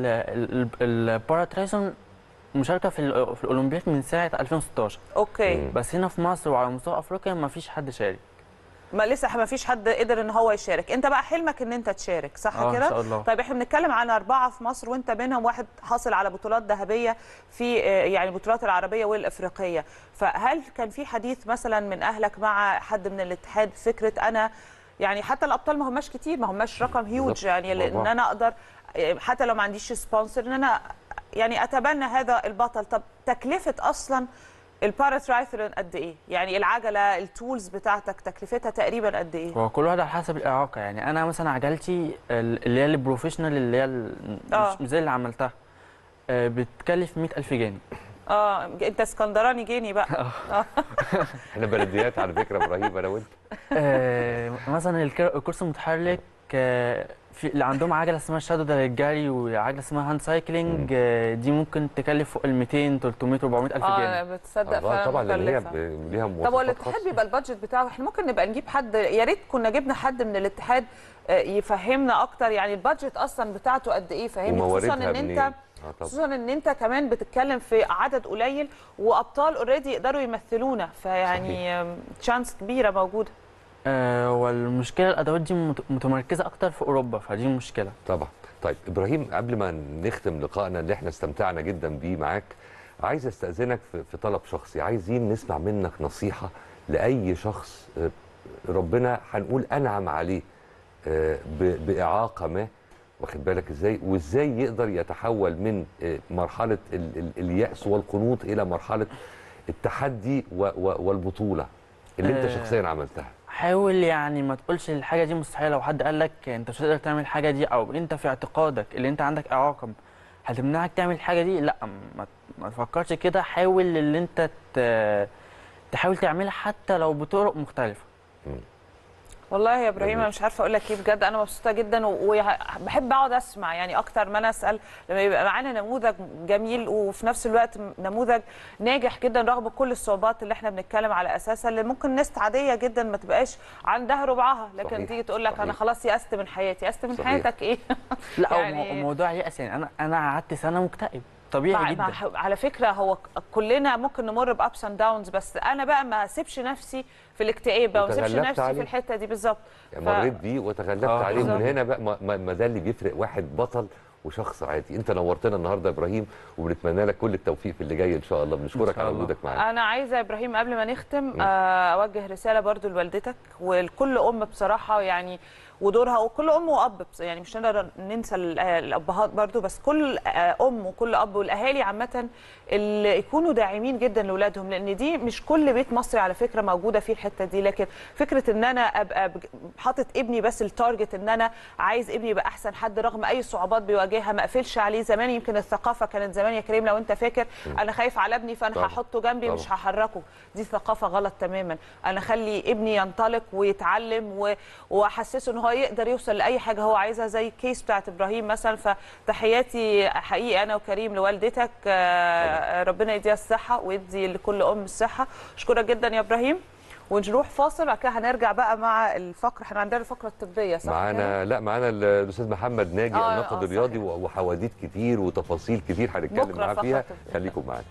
البارا ترايسون مشاركه في ال- في الاولمبياد من ساعه 2016 أوكي مم. بس هنا في مصر وعلى مستوى افريقيا ما فيش حد شارك ما لسه ما فيش حد قدر ان هو يشارك انت بقى حلمك ان انت تشارك صح اه ان كده شاء الله طيب احنا بنتكلم عن أربعة في مصر وأنت منهم واحد حاصل على بطولات ذهبية في آه، يعني البطولات العربية والإفريقية فهل كان في حديث مثلا من أهلك مع حد من الاتحاد فكرة أنا يعني حتى الأبطال ما هماش كتير ما هماش رقم هيوج بالظبط. يعني لأن أربعة. أنا أقدر آه، حتى لو ما عنديش سبونسر إن أنا يعني أتبنى هذا البطل طب تكلفة أصلا البارا ترايثلون قد ايه؟ يعني العجله التولز بتاعتك تكلفتها تقريبا قد ايه؟ هو كل واحد على حسب الاعاقه يعني انا مثلا عجلتي ال- اللي هي البروفيشنال اللي هي ال- آه. مش مش زي اللي عملتها آه، بتكلف 100000 جنيه اه انت اسكندراني جيني بقى آه. احنا بلديات على فكره ابراهيم انا وانت آه، مثلا الك- الكرسي المتحرك آه، في اللي عندهم عجله اسمها شادو ده للجري وعجله اسمها هاند سايكلينج آه، دي ممكن تكلف فوق ال 200 300 400 الف اه جنيه بتصدق آه، فعلا طبعا لان هي مكلفة. ب- ليها طب مواصفات والاتحاد خاصة. بيبقى البادجت بتاعه احنا ممكن نبقى نجيب حد يا ريت كنا جبنا حد من الاتحاد آه، يفهمنا اكتر يعني البادجت اصلا بتاعته قد ايه فهمني خصوصا ومواردها ان منين؟ انت آه طبعا. خصوصا ان انت كمان بتتكلم في عدد قليل وابطال اوريدي يقدروا يمثلونا فيعني تشانس كبيره موجوده آه، والمشكله الادوات دي مت- متمركزه اكتر في اوروبا فدي المشكله طبعا طيب ابراهيم قبل ما نختم لقائنا اللي احنا استمتعنا جدا بيه معاك عايز استاذنك في في طلب شخصي عايزين نسمع منك نصيحه لاي شخص آه، ربنا هنقول انعم عليه آه، ب- باعاقه ما واخد بالك ازاي وازاي يقدر يتحول من آه، مرحله ال- ال- الياس والقنوط الى مرحله التحدي و- و- والبطوله اللي انت آه. شخصيا عملتها حاول يعني ما تقولش الحاجه دي مستحيله لو حد قال لك انت مش هتقدر تعمل الحاجه دي او انت في اعتقادك اللي انت عندك اعاقه هتمنعك تعمل الحاجه دي لا ما ما تفكرش كده حاول اللي انت ت- تحاول تعملها حتى لو بطرق مختلفه والله يا ابراهيم جميل. انا مش عارفه اقول لك ايه بجد انا مبسوطه جدا وبحب اقعد اسمع يعني اكتر ما انا اسال لما يبقى معانا نموذج جميل وفي نفس الوقت نموذج ناجح جدا رغم كل الصعوبات اللي احنا بنتكلم على اساسها اللي ممكن ناس عاديه جدا ما تبقاش عندها ربعها لكن صحيح، تيجي تقول لك انا صحيح. خلاص يأست من حياتي يأست من صحيح. حياتك ايه لا يعني- يعني موضوع يأس يعني انا انا قعدت سنه مكتئب طبيعي مع جدا مع على فكره هو ك- كلنا ممكن نمر بابس اند داونز بس انا بقى ما اسيبش نفسي في الاكتئاب ما اسيبش وتغلبت نفسي عليه. في الحته دي بالظبط يعني ف- مريت بيه وتغلبت آه، عليه بالظبط. من هنا بقى ما- ما ما ده اللي بيفرق واحد بطل وشخص عادي انت نورتنا النهارده يا ابراهيم وبنتمنى لك كل التوفيق في اللي جاي ان شاء الله بنشكرك شاء على الله. وجودك معانا انا عايزه يا ابراهيم قبل ما نختم م. آه، اوجه رساله برضو لوالدتك ولكل ام بصراحه يعني ودورها وكل ام واب بص- يعني مش نقدر ننسى ال- آه، الابهات برضو بس كل آه، ام وكل اب والاهالي عامه اللي يكونوا داعمين جدا لاولادهم لان دي مش كل بيت مصري على فكره موجوده فيه الحته دي لكن فكره ان انا ابقى بج- حاطط ابني بس التارجت ان انا عايز ابني يبقى احسن حد رغم اي صعوبات بيواجهها اواجهها ما اقفلش عليه زمان يمكن الثقافه كانت زمان يا كريم لو انت فاكر انا خايف على ابني فانا طبعا. هحطه جنبي طبعا. مش هحركه دي ثقافه غلط تماما انا اخلي ابني ينطلق ويتعلم و... واحسسه ان هو يقدر يوصل لاي حاجه هو عايزها زي الكيس بتاعت ابراهيم مثلا فتحياتي حقيقي انا وكريم لوالدتك آه، ربنا يديها الصحه ويدي لكل ام الصحه اشكرك جدا يا ابراهيم ونروح فاصل بعد كده هنرجع بقى مع الفقره احنا عندنا الفقره الطبيه صح كده؟ معانا لا معانا الاستاذ محمد ناجي آه، الناقد آه، الرياضي صحيح. وحواديت كتير وتفاصيل كتير هنتكلم بكرة معاه الفقرة فيها الطبية. خليكم معانا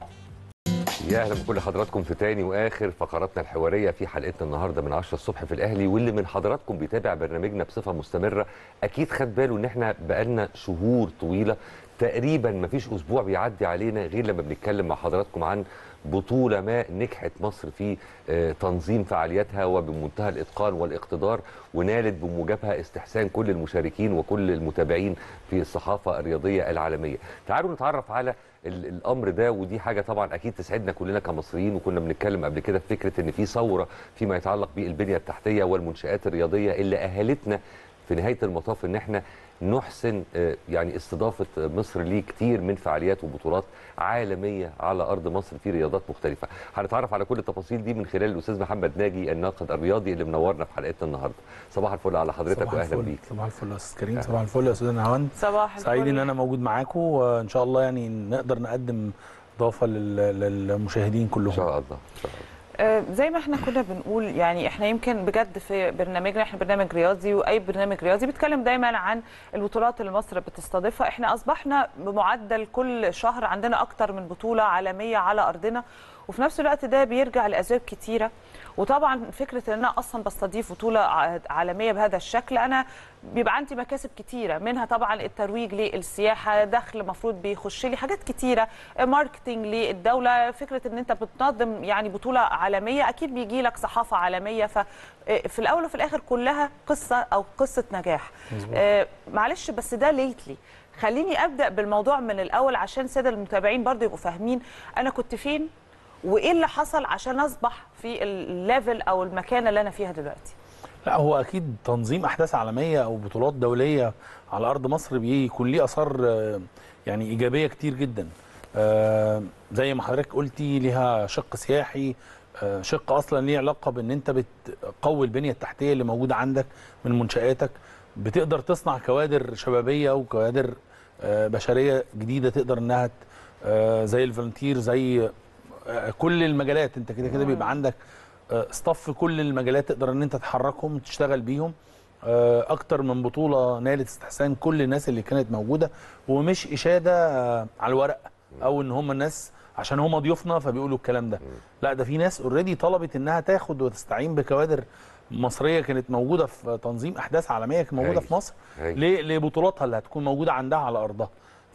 يا اهلا بكل حضراتكم في تاني واخر فقراتنا الحواريه في حلقتنا النهارده من 10 الصبح في الاهلي واللي من حضراتكم بيتابع برنامجنا بصفه مستمره اكيد خد باله ان احنا بقالنا شهور طويله تقريبا ما فيش اسبوع بيعدي علينا غير لما بنتكلم مع حضراتكم عن بطوله ما نجحت مصر في آه، تنظيم فعالياتها وبمنتهى الاتقان والاقتدار ونالت بموجبها استحسان كل المشاركين وكل المتابعين في الصحافه الرياضيه العالميه. تعالوا نتعرف على ال- الامر ده ودي حاجه طبعا اكيد تسعدنا كلنا كمصريين وكنا بنتكلم قبل كده في فكره ان في ثوره فيما يتعلق بالبنيه التحتيه والمنشات الرياضيه اللي اهلتنا في نهايه المطاف ان احنا نحسن آه، يعني استضافه مصر ليه كتير من فعاليات وبطولات عالميه على ارض مصر في رياضات مختلفه. هنتعرف على كل التفاصيل دي من خلال الاستاذ محمد ناجي الناقد الرياضي اللي منورنا في حلقتنا النهارده. صباح الفل على حضرتك صباح واهلا الفل بيك. صباح الفل يا استاذ كريم صباح الفل يا استاذ نهاوند صباح الفل سعيد ان انا موجود معاكم وان شاء الله يعني نقدر نقدم اضافه لل- للمشاهدين ان كلهم شاء الله ان شاء الله. آه، زي ما احنا كنا بنقول يعني احنا يمكن بجد في برنامجنا احنا برنامج رياضي واي برنامج رياضي بيتكلم دايما عن البطولات اللي مصر بتستضيفها احنا اصبحنا بمعدل كل شهر عندنا اكتر من بطوله عالميه على ارضنا وفي نفس الوقت ده بيرجع لاسباب كتيره وطبعا فكره ان انا اصلا بستضيف بطوله ع- عالميه بهذا الشكل انا بيبقى عندي مكاسب كتيره منها طبعا الترويج للسياحه دخل مفروض بيخش لي حاجات كتيره ماركتنج للدوله فكره ان انت بتنظم يعني بطوله عالميه اكيد بيجي لك صحافه عالميه ففي الاول وفي الاخر كلها قصه او قصه نجاح آه، معلش بس ده ليتلي خليني ابدا بالموضوع من الاول عشان الساده المتابعين برضو يبقوا فاهمين انا كنت فين وايه اللي حصل عشان اصبح في الليفل او المكانه اللي انا فيها دلوقتي لا هو اكيد تنظيم احداث عالميه او بطولات دوليه على ارض مصر بيكون ليه اثار آه، يعني ايجابيه كتير جدا آه، زي ما حضرتك قلتي ليها شق سياحي آه، شق اصلا ليه علاقه بان انت بتقوي البنيه التحتيه اللي موجوده عندك من منشاتك بتقدر تصنع كوادر شبابيه وكوادر آه، بشريه جديده تقدر انها ت- آه، زي الفولنتير زي آه، كل المجالات انت كده كده بيبقى عندك ستاف في كل المجالات تقدر ان انت تحركهم وتشتغل بيهم آه، اكتر من بطوله نالت استحسان كل الناس اللي كانت موجوده ومش اشاده آه، على الورق او ان هم الناس عشان هم ضيوفنا فبيقولوا الكلام ده لا ده في ناس اوريدي طلبت انها تاخد وتستعين بكوادر مصريه كانت موجوده في تنظيم احداث عالميه كانت موجوده هايل. في مصر هايل. ليه لبطولاتها اللي هتكون موجوده عندها على ارضها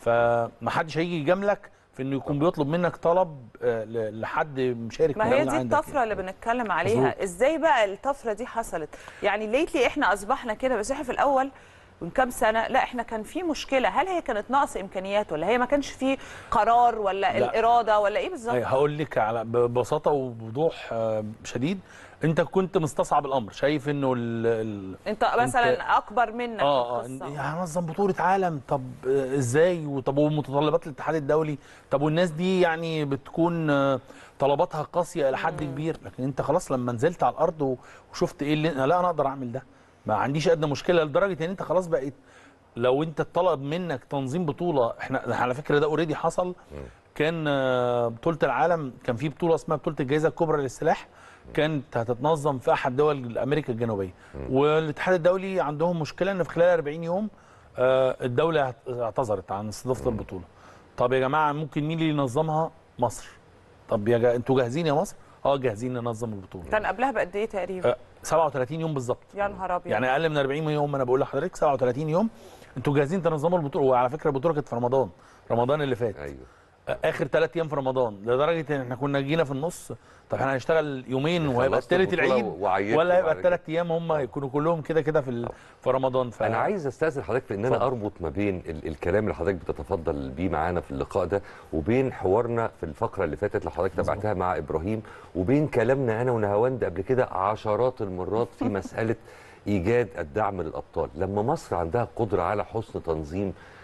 فمحدش هيجي يجاملك في انه يكون بيطلب منك طلب آه، ل- لحد مشارك ما من هي أول دي عندك الطفره اللي بنتكلم عليها مظبوط. ازاي بقى الطفره دي حصلت يعني ليتلي احنا اصبحنا كده بس احنا في الاول من كام سنه لا احنا كان في مشكله هل هي كانت نقص امكانيات ولا هي ما كانش في قرار ولا لا. الاراده ولا ايه بالظبط أي هقول لك على ببساطه وبوضوح آه، شديد انت كنت مستصعب الامر شايف انه ال ال انت مثلا اكبر منك اه اه القصة. يعني هنظم بطوله عالم طب آه، ازاي وطب ومتطلبات الاتحاد الدولي طب والناس دي يعني بتكون آه، طلباتها قاسيه الى حد كبير لكن انت خلاص لما نزلت على الارض و- وشفت ايه اللي لا انا اقدر اعمل ده ما عنديش ادنى مشكله لدرجه ان انت خلاص بقيت لو انت اتطلب منك تنظيم بطوله احنا على فكره ده اوريدي حصل كان آه، بطوله العالم كان في بطوله اسمها بطوله الجائزه الكبرى للسلاح كانت هتتنظم في احد دول امريكا الجنوبيه والاتحاد الدولي عندهم مشكله ان في خلال 40 يوم آه، الدوله اعت- اعتذرت عن استضافه البطوله طب يا جماعه ممكن مين اللي ينظمها مصر طب يا جا... انتوا جاهزين يا مصر اه جاهزين ننظم البطوله كان قبلها بقد ايه تقريبا آه، 37 يوم بالظبط يا نهار ابيض يعني اقل من 40 يوم انا بقول لحضرتك 37 يوم انتوا جاهزين تنظموا البطوله وعلى فكره البطوله كانت في رمضان رمضان اللي فات ايوه اخر ثلاث ايام في رمضان لدرجه ان احنا كنا جينا في النص طب احنا هنشتغل يومين وهيبقى خلصتوا الثالث البطولة العيد وعيدتوا ولا هيبقى بعد كده. الثلاث ايام هم يكونوا كلهم كده كده في ال- في رمضان ف... انا عايز استاذن حضرتك في ان انا اتفضل. اربط ما بين ال الكلام اللي حضرتك بتتفضل بيه معانا في اللقاء ده وبين حوارنا في الفقره اللي فاتت اللي حضرتك تابعتها مع ابراهيم وبين كلامنا انا ونهاوند قبل كده عشرات المرات في مساله ايجاد الدعم للابطال لما مصر عندها قدره على حسن تنظيم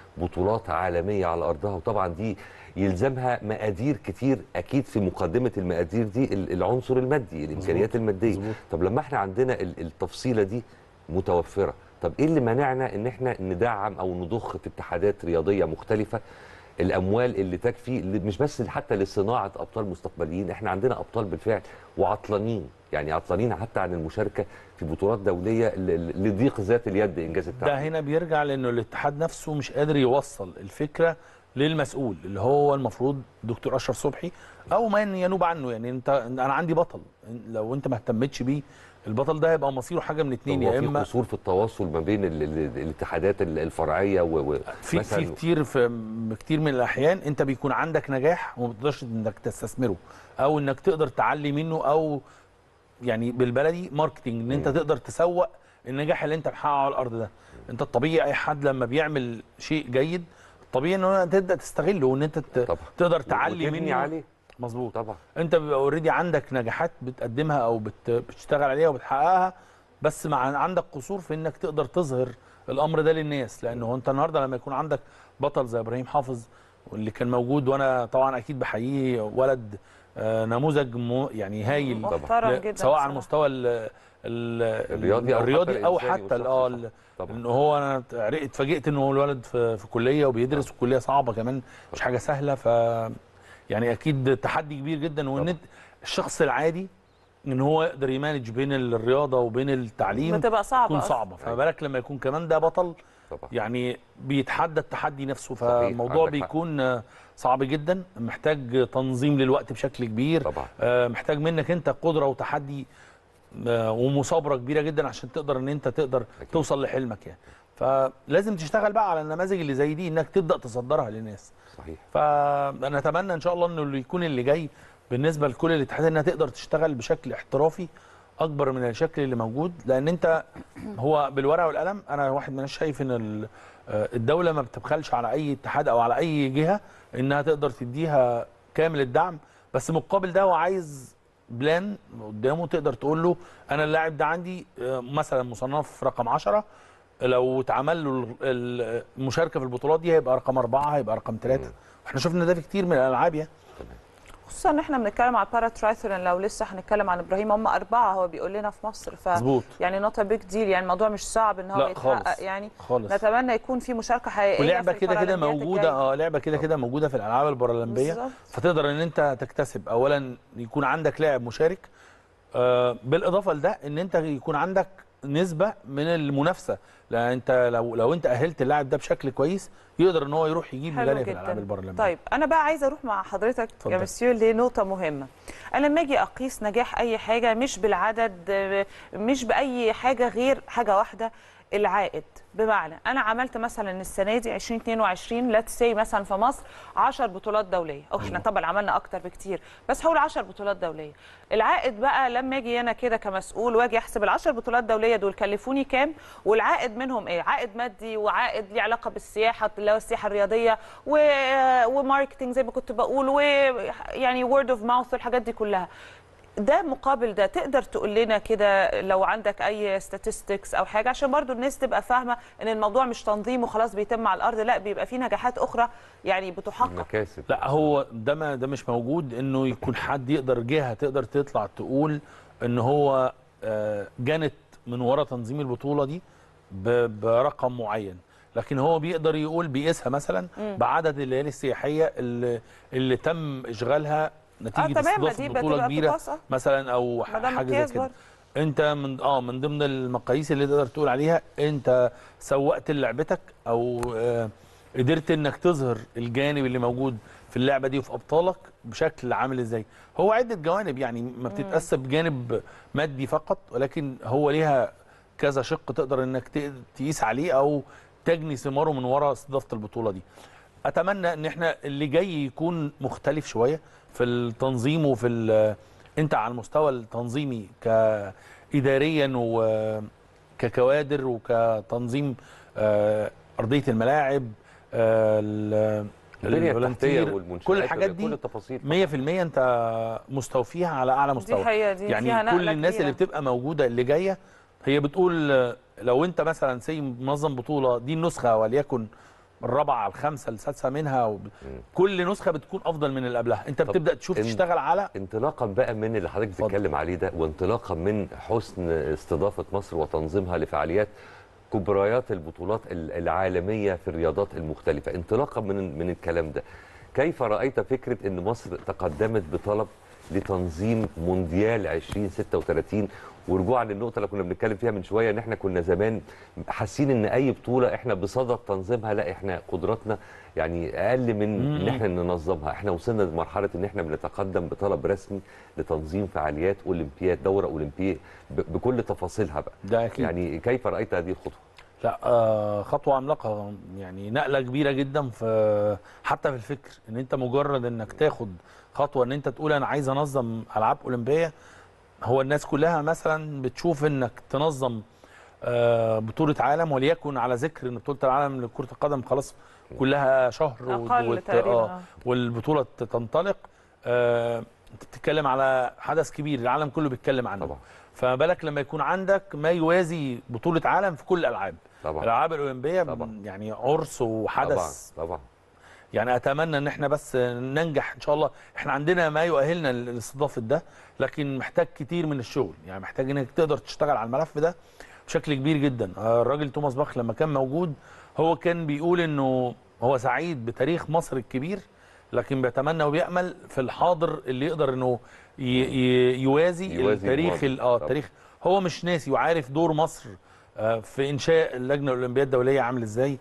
بطولات عالميه على ارضها وطبعا دي يلزمها مقادير كتير اكيد في مقدمه المقادير دي ال- العنصر المادي الامكانيات الماديه مظبوط. طب لما احنا عندنا ال- التفصيله دي متوفره طب ايه اللي منعنا ان احنا ندعم او نضخ في اتحادات رياضيه مختلفه الاموال اللي تكفي اللي مش بس حتى لصناعه ابطال مستقبليين احنا عندنا ابطال بالفعل وعطلانين يعني عطلانين حتى عن المشاركه في بطولات دوليه ل- ل- لضيق ذات اليد انجاز ده التعبير هنا بيرجع لانه الاتحاد نفسه مش قادر يوصل الفكره للمسؤول اللي هو المفروض دكتور اشرف صبحي او من ينوب عنه يعني انت انا عندي بطل لو انت ما اهتمتش بيه البطل ده هيبقى مصيره حاجه من اتنين هو يا في اما قصور في التواصل ما بين ال- ال- الاتحادات ال- الفرعيه و و- في في كتير في م- كتير من الاحيان انت بيكون عندك نجاح وما بتقدرش انك تستثمره او انك تقدر تعلي منه او يعني بالبلدي ماركتنج ان انت مم. تقدر تسوق النجاح اللي انت محققه على الارض ده انت الطبيعي اي حد لما بيعمل شيء جيد الطبيعي ان هو تبدا تستغله وان انت ت- طبعا تقدر تعلي وتبني منه عليه مظبوط طبعا انت بيبقى اوريدي عندك نجاحات بتقدمها او بت... بتشتغل عليها وبتحققها بس مع عندك قصور في انك تقدر تظهر الامر ده للناس لانه هو انت النهارده لما يكون عندك بطل زي ابراهيم حافظ واللي كان موجود وانا طبعا اكيد بحييه ولد آه، نموذج مو يعني هايل محترم ل- جدا سواء على بصراحة. المستوى ال ال الرياضي أو حتى الرياضي او الإنساني حتى ال- اه والشخصي. ال- طبعا ان هو انا عرفت- اتفاجئت ان هو الولد في, في كليه وبيدرس وكليه صعبه كمان مش حاجه سهله ف يعني اكيد تحدي كبير جدا وان طبعا. انت- الشخص العادي ان هو يقدر يمانج بين الرياضه وبين التعليم بتبقى صعبه تكون أصلاً. صعبه فما بالك لما يكون كمان ده بطل طبعا يعني بيتحدى التحدي نفسه صحيح، فالموضوع عندك حق. بيكون آه، صعب جدا محتاج تنظيم للوقت بشكل كبير طبعا آه، محتاج منك انت قدره وتحدي آه، ومثابره كبيره جدا عشان تقدر ان انت تقدر أكيد. توصل لحلمك يعني فلازم تشتغل بقى على النماذج اللي زي دي انك تبدا تصدرها للناس صحيح فانا اتمنى ان شاء الله انه اللي يكون اللي جاي بالنسبه لكل الاتحادات انها تقدر تشتغل بشكل احترافي اكبر من الشكل اللي موجود لان انت هو بالورقه والقلم انا واحد من الناس شايف ان ال- آه، الدوله ما بتبخلش على اي اتحاد او على اي جهه انها تقدر تديها كامل الدعم بس مقابل ده هو عايز بلان قدامه تقدر تقول له انا اللاعب ده عندي آه، مثلا مصنف رقم 10 لو اتعمل له ال- ال- المشاركه في البطولات دي هيبقى رقم أربعة هيبقى رقم ثلاثة مم. احنا شفنا ده في كتير من الالعاب يعني خصوصا ان احنا بنتكلم على البارا ترايثلون لو لسه هنتكلم عن ابراهيم هم اربعه هو بيقول لنا في مصر ف مظبوط يعني نوت بيج ديل يعني الموضوع مش صعب ان هو لا يتحقق خالص. يعني خالص نتمنى يكون في مشاركه حقيقيه ولعبه في كده كده البارالمبيات موجوده الجاية. اه لعبه كده كده موجوده في الالعاب البارالمبيه بالظبط. فتقدر ان انت تكتسب اولا يكون عندك لاعب مشارك آه بالاضافه لده ان انت يكون عندك نسبه من المنافسه لا انت لو لو انت اهلت اللاعب ده بشكل كويس يقدر ان هو يروح يجيب حلو ميداليه في جدا. الالعاب البارالمبيه طيب انا بقى عايزه اروح مع حضرتك يا اتفضل. مسيو لنقطه مهمه انا لما اجي اقيس نجاح اي حاجه مش بالعدد آه، مش باي حاجه غير حاجه واحده العائد بمعنى انا عملت مثلا السنه دي 2022 ليتس سي مثلا في مصر 10 بطولات دوليه او احنا طبعا عملنا اكتر بكتير بس هقول 10 بطولات دوليه العائد بقى لما اجي انا كده كمسؤول واجي احسب ال10 بطولات دوليه دول كلفوني كام والعائد منهم ايه عائد مادي وعائد ليه علاقه بالسياحه اللي هو السياحه الرياضيه و... وماركتنج زي ما كنت بقول ويعني وورد اوف ماوث والحاجات دي كلها ده مقابل ده تقدر تقول لنا كده لو عندك اي statistics او حاجه عشان برضو الناس تبقى فاهمه ان الموضوع مش تنظيم وخلاص بيتم على الارض لا بيبقى في نجاحات اخرى يعني بتحقق المكاسب لا هو ده ما ده مش موجود انه يكون حد يقدر جهه تقدر تطلع تقول ان هو آه، جنت من ورا تنظيم البطوله دي ب- برقم معين لكن هو بيقدر يقول بيقيسها مثلا بعدد الليالي السياحيه اللي, اللي تم اشغالها نتيجه تمام، ما استضافه دي بطوله بتبقى كبيره بتقاس، آه. مثلا او ما ده حاجه مقياس زي كده برضه. انت من اه من ضمن المقاييس اللي تقدر تقول عليها انت سوقت لعبتك او آه قدرت انك تظهر الجانب اللي موجود في اللعبه دي وفي ابطالك بشكل عامل ازاي هو عده جوانب يعني ما بتتقاس بجانب مادي فقط ولكن هو ليها كذا شق تقدر انك ت- تقيس عليه او تجني ثماره من وراء استضافه البطوله دي اتمنى ان احنا اللي جاي يكون مختلف شويه في التنظيم وفي ال- انت على المستوى التنظيمي كاداريا وككوادر وكتنظيم آه، ارضيه الملاعب آه، ال- البنيه التحتيه الفولنتير، والمنشات كل الحاجات كل دي التفاصيل 100% انت مستوفيها على اعلى دي مستوى حقيقه دي يعني فيها كل نقلة الناس كبيرة. اللي بتبقى موجوده اللي جايه هي بتقول آه، لو انت مثلا سي منظم بطوله دي النسخه وليكن الرابعه على الخامسه السادسه منها وب... كل نسخه بتكون افضل من اللي قبلها انت طب بتبدا تشوف إن- تشتغل على انطلاقا بقى من اللي حضرتك اتفضل. بتتكلم عليه ده وانطلاقا من حسن استضافه مصر وتنظيمها لفعاليات كبريات البطولات ال- العالميه في الرياضات المختلفه انطلاقا من من الكلام ده كيف رايت فكره ان مصر تقدمت بطلب لتنظيم مونديال 2036 ورجوعا للنقطه اللي كنا بنتكلم فيها من شويه ان احنا كنا زمان حاسين ان اي بطوله احنا بصدد تنظيمها لا احنا قدراتنا يعني اقل من ان احنا ننظمها احنا وصلنا لمرحله ان احنا بنتقدم بطلب رسمي لتنظيم فعاليات اولمبياد دوره اولمبيه ب- بكل تفاصيلها بقى ده اكيد يعني كيف رايت هذه الخطوه لا آه خطوه عملاقه يعني نقله كبيره جدا في حتى في الفكر ان انت مجرد انك تاخد خطوه ان انت تقول انا عايز انظم العاب اولمبيه هو الناس كلها مثلا بتشوف انك تنظم آه بطوله عالم وليكن على ذكر ان بطوله العالم لكره القدم خلاص كلها شهر وت- أقل وت- تقريباً، آه آه. والبطوله تنطلق آه انت بتتكلم على حدث كبير العالم كله بيتكلم عنه طبعا فما بالك لما يكون عندك ما يوازي بطوله عالم في كل الالعاب طبعا الالعاب الاولمبيه طبعا. يعني عرس وحدث طبعا طبعا يعني اتمنى ان احنا بس ننجح ان شاء الله احنا عندنا ما يؤهلنا لاستضافه ده لكن محتاج كتير من الشغل يعني محتاج انك تقدر تشتغل على الملف ده بشكل كبير جدا آه، الراجل توماس باخ لما كان موجود هو كان بيقول انه هو سعيد بتاريخ مصر الكبير لكن بيتمنى وبيامل في الحاضر اللي يقدر انه ي- ي- يوازي, يوازي التاريخ الماضي. ال- اه طبعا. التاريخ هو مش ناسي وعارف دور مصر آه، في انشاء اللجنه الاولمبيه الدوليه عامل ازاي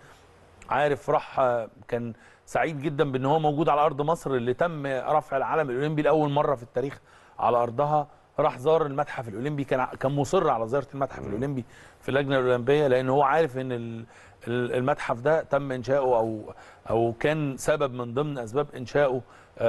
عارف راح آه، كان سعيد جدا بان هو موجود على ارض مصر اللي تم رفع العلم الاولمبي لاول مره في التاريخ على ارضها راح زار المتحف الاولمبي كان ع- كان مصر على زياره المتحف الاولمبي في اللجنه الاولمبيه لان هو عارف ان ال- ال- المتحف ده تم انشاؤه او او كان سبب من ضمن اسباب انشائه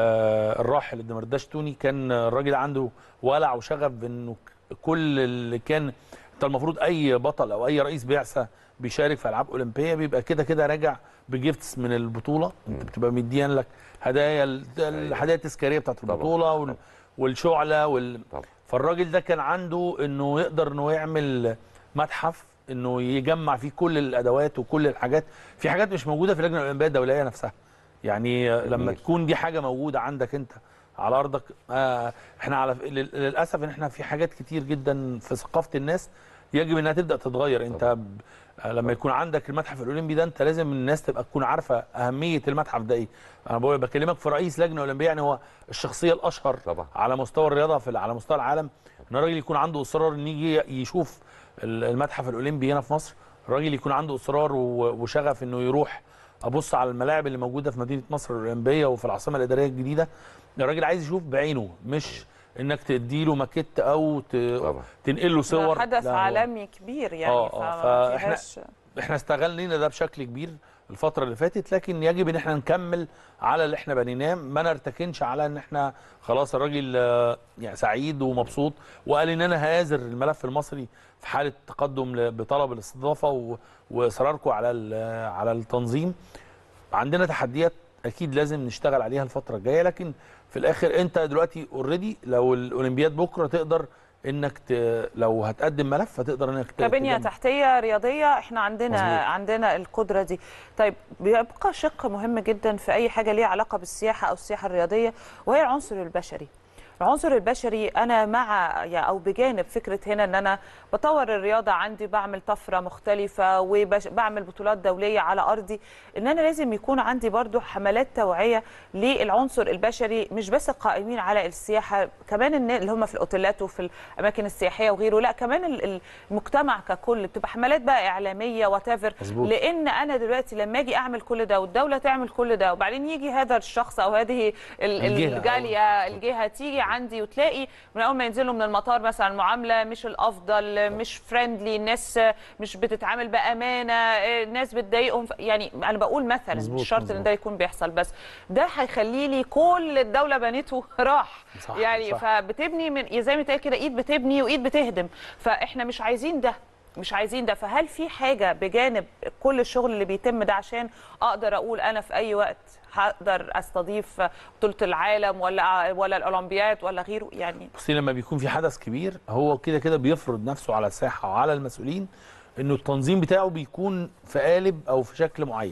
آه، الراحل الدمرداش توني كان الراجل عنده ولع وشغف بانه ك- كل اللي كان انت المفروض اي بطل او اي رئيس بعثه بيشارك في العاب اولمبيه بيبقى كده كده راجع بجيفتس من البطوله انت بتبقى مديان لك هدايا ال- الهدايا التذكاريه بتاعت طبعاً. البطوله وال- طبعاً. والشعله وال... طبعا فالراجل ده كان عنده انه يقدر انه يعمل متحف انه يجمع فيه كل الادوات وكل الحاجات في حاجات مش موجوده في اللجنه الاولمبيه الدوليه نفسها يعني لما جميل. تكون دي حاجه موجوده عندك انت على ارضك آه احنا على لل- للاسف ان احنا في حاجات كتير جدا في ثقافه الناس يجب انها تبدا تتغير انت ب... آه، لما يكون عندك المتحف الاولمبي ده انت لازم الناس تبقى تكون عارفه اهميه المتحف ده ايه انا بقول بكلمك في رئيس لجنه اولمبيه يعني هو الشخصيه الاشهر طبعا. على مستوى الرياضه في على مستوى العالم ان الراجل يكون عنده اصرار ان يجي يشوف ال- المتحف الاولمبي هنا في مصر الراجل يكون عنده اصرار و- وشغف انه يروح ابص على الملاعب اللي موجوده في مدينه مصر الاولمبيه وفي العاصمه الاداريه الجديده الراجل عايز يشوف بعينه مش انك تديله ماكيت او ت... طبعا. تنقل له صور ده حدث لا، هو- عالمي كبير يعني آه، فما آه، فإحنا- فيهاش احنا استغلينا ده بشكل كبير الفتره اللي فاتت لكن يجب ان احنا نكمل على اللي احنا بنيناه ما نرتكنش على ان احنا خلاص الراجل آه، يعني سعيد ومبسوط وقال ان انا هآزر الملف المصري في حاله تقدم ل- بطلب الاستضافه و- واصراركم على ال- على التنظيم عندنا تحديات اكيد لازم نشتغل عليها الفتره الجايه لكن في الاخر انت دلوقتي اوريدي لو الاولمبياد بكره تقدر انك ت... لو هتقدم ملف هتقدر انك ت- كبنيه تجمع. تحتيه رياضيه احنا عندنا مظبوط. مزبوط. عندنا القدره دي طيب بيبقى شق مهم جدا في اي حاجه ليها علاقه بالسياحه او السياحه الرياضيه وهي العنصر البشري العنصر البشري انا مع يعني او بجانب فكره هنا ان انا بطور الرياضه عندي بعمل طفره مختلفه وبعمل بطولات دوليه على ارضي ان انا لازم يكون عندي برضو حملات توعيه للعنصر البشري مش بس القائمين على السياحه كمان الناس اللي هم في الاوتيلات وفي الاماكن السياحيه وغيره لا كمان ال- المجتمع ككل بتبقى حملات بقى اعلاميه وات مظبوط. لان انا دلوقتي لما اجي اعمل كل ده والدوله تعمل كل ده وبعدين يجي هذا الشخص او هذه ال- الجهة. الجاليه الجهه تيجي عندي وتلاقي من اول ما ينزلوا من المطار مثلا المعامله مش الافضل مش فريندلي الناس مش بتتعامل بامانه الناس بتضايقهم يعني انا بقول مثلا مظبوط، مش شرط ان مظبوط. ده يكون بيحصل بس ده هيخلي لي كل الدوله بنيته راح صح، يعني صح. فبتبني من زي ما تقول كده ايد بتبني وايد بتهدم فاحنا مش عايزين ده مش عايزين ده فهل في حاجه بجانب كل الشغل اللي بيتم ده عشان اقدر اقول انا في اي وقت هقدر استضيف بطوله العالم ولا ولا الاولمبياد ولا غيره يعني بصي لما بيكون في حدث كبير هو كده كده بيفرض نفسه على الساحه وعلى المسؤولين انه التنظيم بتاعه بيكون في قالب او في شكل معين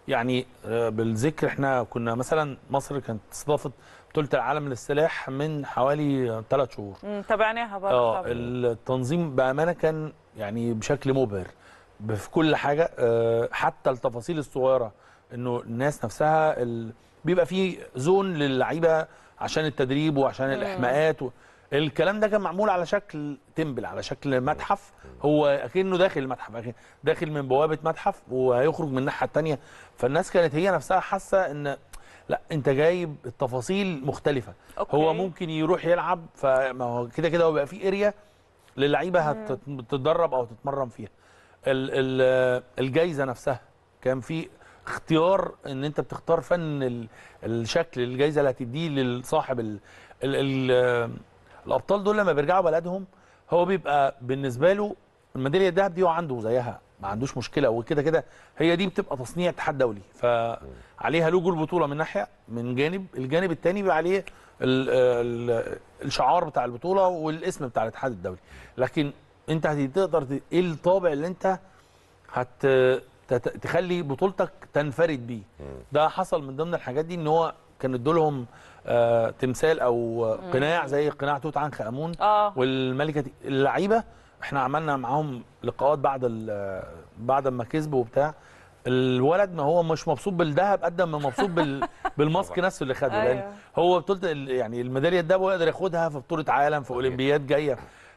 يعني آه، بالذكر احنا كنا مثلا مصر كانت استضافت بطوله العالم للسلاح من حوالي ثلاث شهور مم، تابعناها برضه اه طبعاً. التنظيم بامانه كان يعني بشكل مبهر ب- في كل حاجه آه، حتى التفاصيل الصغيره انه الناس نفسها ال... بيبقى فيه زون للعيبه عشان التدريب وعشان الاحماءات و... الكلام ده كان معمول على شكل تمبل على شكل متحف هو اكنه داخل المتحف أكن- داخل من بوابه متحف وهيخرج من الناحيه الثانيه فالناس كانت هي نفسها حاسه ان لا انت جايب التفاصيل مختلفه أوكي. هو ممكن يروح يلعب فما هو كده كده هو بيبقى في اريا للعيبه هتتدرب او تتمرن فيها ال- ال- الجايزه نفسها كان في اختيار ان انت بتختار فن ال- الشكل الجايزه اللي هتديه لصاحب ال ال ال الابطال دول لما بيرجعوا بلدهم هو بيبقى بالنسبه له الميداليه الذهب دي هو عنده زيها ما عندوش مشكله وكده كده هي دي بتبقى تصنيع اتحاد دولي فعليها لوجو البطوله من ناحيه من جانب الجانب الثاني بيبقى عليه ال ال الشعار بتاع البطوله والاسم بتاع الاتحاد الدولي لكن انت هتقدر ت- ايه الطابع اللي انت هت تت- تخلي بطولتك تنفرد بيه ده حصل من ضمن الحاجات دي ان هو كان ادولهم آه تمثال او قناع زي قناع توت عنخ امون اه والملكه دي- اللعيبه احنا عملنا معاهم لقاءات بعد ال- بعد ما كسبوا وبتاع الولد ما هو مش مبسوط بالذهب قد ما مبسوط بال بالماسك نفسه اللي خده لان أيوة. هو بطوله ال- يعني الميداليه الذهب هو يقدر ياخدها في بطوله عالم في اولمبياد جايه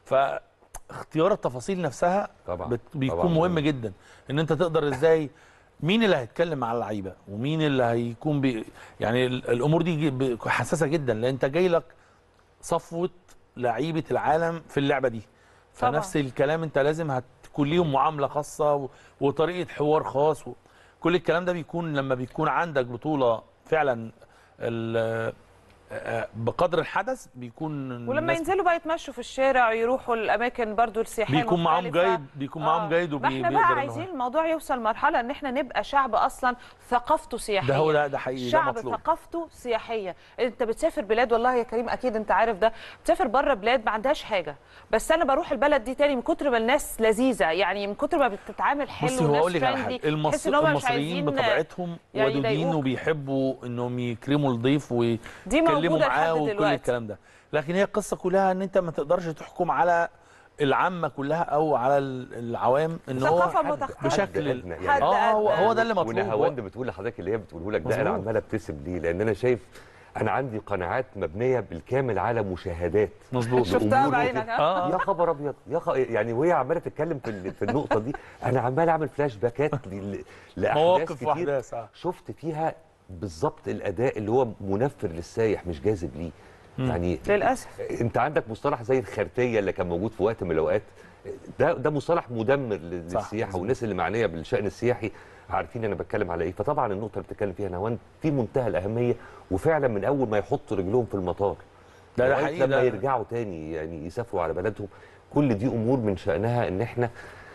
فاختيار التفاصيل نفسها طبعا بت- بيكون طبعاً. مهم جدا ان انت تقدر ازاي مين اللي هيتكلم مع اللعيبه ومين اللي هيكون بي يعني ال- الامور دي جي- ب- حساسه جدا لان انت جاي لك صفوه لعيبه العالم في اللعبه دي طبعاً. فنفس الكلام انت لازم هتكون ليهم معامله خاصه و- وطريقه حوار خاص و- كل الكلام ده بيكون لما بيكون عندك بطوله فعلا ال- آه، بقدر الحدث بيكون ولما الناس ينزلوا بقى يتمشوا في الشارع يروحوا الاماكن برضو السياحيه بيكون معاهم المختلفة. جايد بيكون معاهم جايد ما احنا وبيقدر بقى إن هو- عايزين الموضوع يوصل مرحله ان احنا نبقى شعب اصلا ثقافته سياحيه ده هو ده ده حقيقي ده شعب مطلوب ثقافته سياحيه انت بتسافر بلاد والله يا كريم اكيد انت عارف ده بتسافر بره بلاد ما عندهاش حاجه بس انا بروح البلد دي تاني من كتر ما الناس لذيذه يعني من كتر ما بتتعامل حلو بصي هو وناس اقول لك على friendly، حاجه تحس المصر إن هم مش المصريين عايزين بطبيعتهم يعني ودودين يضايقوك. وبيحبوا انهم يكرموا الضيف ويتكلموا موجودة معاه لحد وكل دلوقتي. الكلام ده لكن هي القصه كلها ان انت ما تقدرش تحكم على العامه كلها او على ال- العوام ان هو ثقافة حد- متختلفة. بشكل أدنى ال- يعني. حد اه هو, أدنى. هو ده اللي مطلوب ونهاوند بتقول لحضرتك اللي هي بتقوله لك ده انا مظبوط. عمال ابتسم ليه لان انا شايف انا عندي قناعات مبنيه بالكامل على مشاهدات مظبوط شفتها لأمور بعينك، وكده. ها؟ اه يا خبر ابيض يا خ... يعني وهي عماله تتكلم في ال- في النقطه دي انا عمال اعمل فلاش باكات ل... لاحداث مواقف كتير واحداث آه. شفت فيها بالظبط الاداء اللي هو منفر للسايح مش جاذب ليه يعني للاسف انت عندك مصطلح زي الخرتيه اللي كان موجود في وقت من الاوقات ده ده مصطلح مدمر لل- صح، للسياحه مظبوط. والناس اللي معنيه بالشان السياحي عارفين انا بتكلم على ايه فطبعا النقطه اللي بتتكلم فيها نهوان في منتهى الاهميه وفعلا من اول ما يحطوا رجلهم في المطار ده ده لغاية حقيقي لما ده يرجعوا تاني يعني يسافروا على بلدهم كل دي امور من شانها ان احنا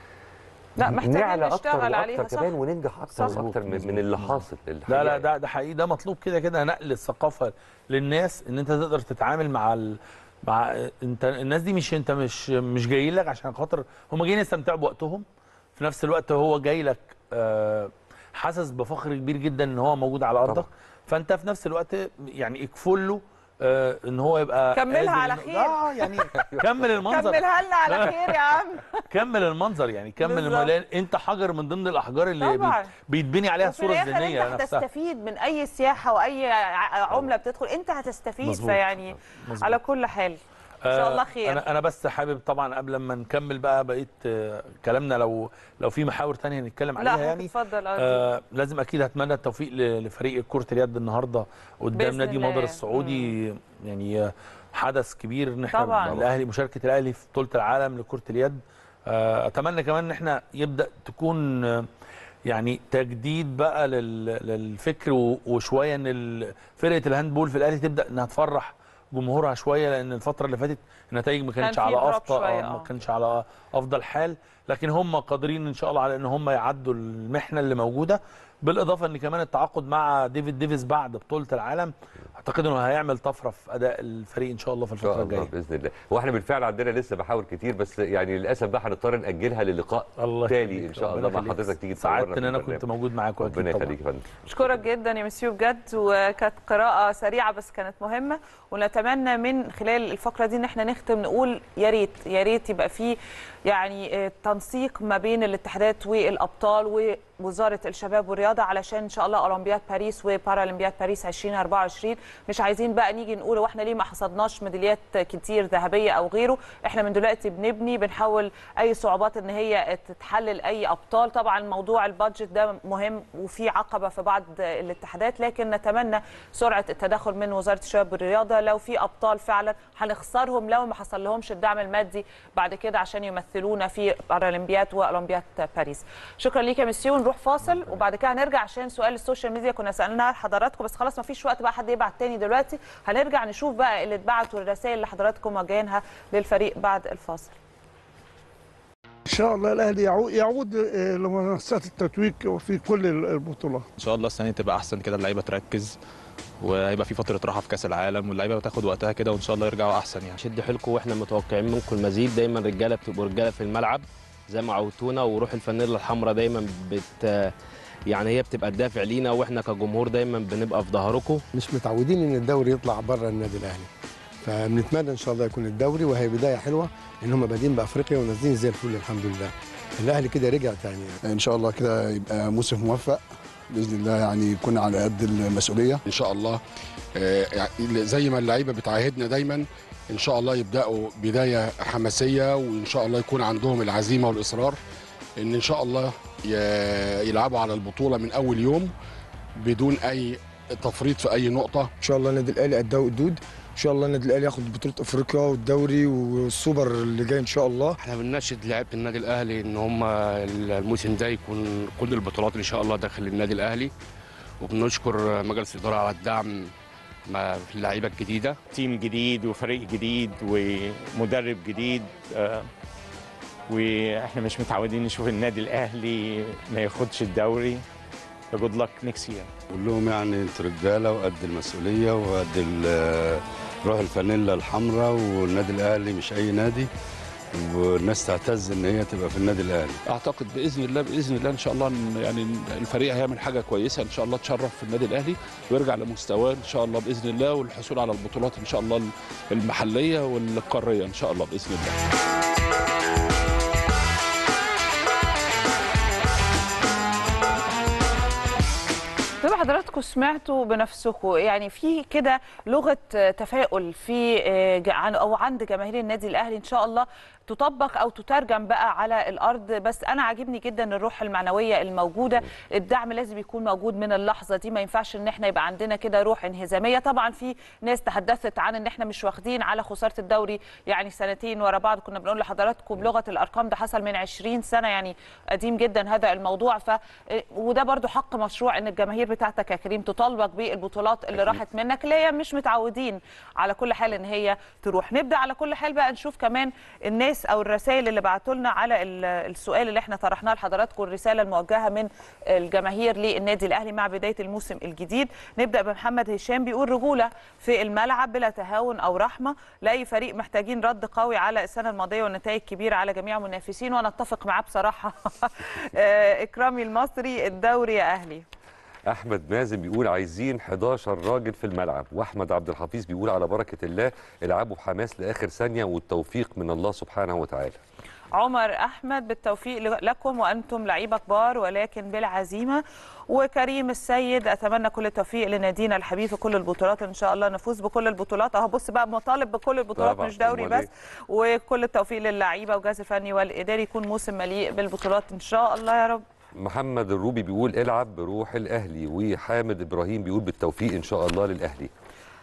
لا محتاجين نعلى اكتر نشتغل عليها واكتر صح كمان وننجح اكتر صح. واكتر من, من اللي حاصل لا الحقيقة لا ده ده حقيقي ده مطلوب كده كده نقل الثقافه للناس ان انت تقدر تتعامل مع ال... مع انت الناس دي مش انت مش مش جايين لك عشان خاطر هم جايين يستمتعوا بوقتهم في نفس الوقت هو جاي لك آه، حاسس بفخر كبير جدا ان هو موجود على ارضك طبعا. فانت في نفس الوقت يعني اكفل له آه، ان هو يبقى كملها قادر على إنه- خير. اه يعني كمل المنظر كملها لنا على خير يا عم كمل المنظر يعني كمل بالظبط. الم... لأن انت حجر من ضمن الاحجار اللي طبعاً. بي- بيتبني عليها وفي الصوره الآخر الذهنيه انت نفسها هتستفيد من اي سياحه واي ع- عمله بتدخل انت هتستفيد مظبوط. فيعني مظبوط. على كل حال ان شاء الله آه، خير انا انا بس حابب طبعا قبل ما نكمل بقى بقيه آه، كلامنا لو لو في محاور تانية نتكلم عليها لا يعني اتفضل آه. آه لازم اكيد هتمنى التوفيق ل- لفريق كره اليد النهارده قدام بإذن نادي الله. مضر السعودي يعني آه، حدث كبير ان احنا طبعاً. الاهلي مشاركه الاهلي في بطوله العالم لكره اليد آه اتمنى كمان ان احنا يبدا تكون آه، يعني تجديد بقى لل- للفكر و- وشويه ان ال- فرقه الهاندبول في الاهلي تبدا انها تفرح جمهورها شويه لان الفتره اللي فاتت النتائج ما كانتش في على drop افضل شوية، آه، ما آه. كانش على افضل حال لكن هم قادرين ان شاء الله على ان هم يعدوا المحنه اللي موجوده بالاضافه ان كمان التعاقد مع ديفيد ديفيز بعد بطوله العالم اعتقد انه هيعمل طفره في اداء الفريق ان شاء الله في ان شاء الفتره الله الجايه باذن الله هو احنا بالفعل عندنا لسه محاور كتير بس يعني للاسف بقى هنضطر ناجلها للقاء الله تالي يخليك، ان شاء ربنا الله مع يخليك. حضرتك تيجي سعدت تنورنا ان في انا البرنامج. كنت موجود معاكم ربنا أكيد طبعاً. يخليك يا فندم اشكرك جدا يا مسيو بجد وكانت قراءه سريعه بس كانت مهمه ونتمنى من خلال الفقره دي ان احنا نختم نقول يا ريت يا ريت يبقى في يعني آه، تنسيق ما بين الاتحادات والابطال ووزاره الشباب والرياضه علشان ان شاء الله اولمبياد باريس وبارالمبياد باريس 2024 مش عايزين بقى نيجي نقول هو احنا ليه ما حصدناش ميداليات كتير ذهبيه او غيره احنا من دلوقتي بنبني بنحاول اي صعوبات ان هي تتحلل اي ابطال طبعا موضوع البادجت ده مهم وفي عقبه في بعض الاتحادات لكن نتمنى سرعه التدخل من وزاره الشباب والرياضه لو في ابطال فعلا هنخسرهم لو ما حصل لهمش الدعم المادي بعد كده عشان يمثلونا في بارالمبياد واولمبياد باريس شكرا ليك يا مسيو نروح فاصل وبعد كده هنرجع عشان سؤال السوشيال ميديا كنا سالناه لحضراتكم بس خلاص ما فيش وقت بقى حد يبعت تاني دلوقتي هنرجع نشوف بقى اللي اتبعت والرسائل اللي حضراتكم واجهينها للفريق بعد الفاصل ان شاء الله الاهلي يعو- يعود آه، لمنصات التتويج في كل البطولات ان شاء الله السنه دي تبقى احسن كده اللعيبه تركز وهيبقى في فتره راحه في كاس العالم واللعيبه تاخد وقتها كده وان شاء الله يرجعوا احسن يعني شد حيلكم واحنا متوقعين منكم المزيد دايما رجاله بتبقوا رجاله في الملعب زي ما عودتونا وروح الفانيلا الحمراء دايما بت يعني هي بتبقى الدافع لينا واحنا كجمهور دايما بنبقى في ظهركم مش متعودين ان الدوري يطلع بره النادي الاهلي فبنتمنى ان شاء الله يكون الدوري وهي بدايه حلوه ان هم بادئين بافريقيا ونازلين زي الفل الحمد لله الاهلي كده رجع تاني ان شاء الله كده يبقى موسم موفق باذن الله يعني يكون على قد المسؤوليه ان شاء الله آه، يعني زي ما اللعيبه بتعاهدنا دايما ان شاء الله يبداوا بدايه حماسيه وان شاء الله يكون عندهم العزيمه والاصرار ان ان شاء الله ي- يلعبوا على البطوله من اول يوم بدون اي تفريط في اي نقطه ان شاء الله النادي الاهلي قدها وقدود ان شاء الله النادي الاهلي ياخد بطوله افريقيا والدوري والسوبر اللي جاي ان شاء الله احنا بنناشد لعيبه النادي الاهلي ان هم الموسم ده يكون كل البطولات ان شاء الله داخل النادي الاهلي وبنشكر مجلس الاداره على الدعم مع اللعيبه الجديده تيم جديد وفريق جديد ومدرب جديد آه، واحنا مش متعودين نشوف النادي الاهلي ما ياخدش الدوري فجود لك نيكست يير بقول لهم يعني انتوا رجاله وقد المسؤوليه وقد ال- روح الفانيلا الحمراء والنادي الاهلي مش اي نادي والناس تعتز ان هي تبقى في النادي الاهلي اعتقد باذن الله باذن الله ان شاء الله إن يعني الفريق هيعمل حاجه كويسه ان شاء الله تشرف في النادي الاهلي ويرجع لمستواه ان شاء الله باذن الله والحصول على البطولات ان شاء الله المحليه والقاريه ان شاء الله باذن الله زي ما حضراتكم سمعتوا بنفسكم يعني في كده لغه تفاؤل في آه، ج- عن- او عند جماهير النادي الاهلي ان شاء الله تطبق او تترجم بقى على الارض بس انا عاجبني جدا الروح المعنويه الموجوده الدعم لازم يكون موجود من اللحظه دي ما ينفعش ان احنا يبقى عندنا كده روح انهزاميه طبعا في ناس تحدثت عن ان احنا مش واخدين على خساره الدوري يعني سنتين ورا بعض كنا بنقول لحضراتكم بلغه الارقام ده حصل من 20 سنه يعني قديم جدا هذا الموضوع ف وده برضو حق مشروع ان الجماهير بتاعتك يا كريم تطالبك بالبطولات اللي راحت منك اللي هي مش متعودين على كل حال ان هي تروح نبدا على كل حال بقى نشوف كمان الناس او الرسائل اللي بعتوا لنا على ال- السؤال اللي احنا طرحناه لحضراتكم الرساله الموجهه من الجماهير للنادي الاهلي مع بدايه الموسم الجديد نبدا بمحمد هشام بيقول رجوله في الملعب بلا تهاون او رحمه لاي فريق محتاجين رد قوي على السنه الماضيه والنتائج كبيره على جميع المنافسين وانا اتفق معاه بصراحه آه، اكرامي المصري الدوري يا اهلي احمد مازن بيقول عايزين 11 راجل في الملعب واحمد عبد الحفيظ بيقول على بركه الله العبوا بحماس لاخر ثانيه والتوفيق من الله سبحانه وتعالى عمر احمد بالتوفيق لكم وانتم لعيبه كبار ولكن بالعزيمه وكريم السيد اتمنى كل التوفيق لنادينا الحبيب في كل البطولات ان شاء الله نفوز بكل البطولات اهو بص بقى مطالب بكل البطولات طبعاً، مش دوري أمال بس وكل التوفيق للعيبه والجهاز الفني والاداري يكون موسم مليء بالبطولات ان شاء الله يا رب محمد الروبي بيقول العب بروح الاهلي وحامد ابراهيم بيقول بالتوفيق ان شاء الله للاهلي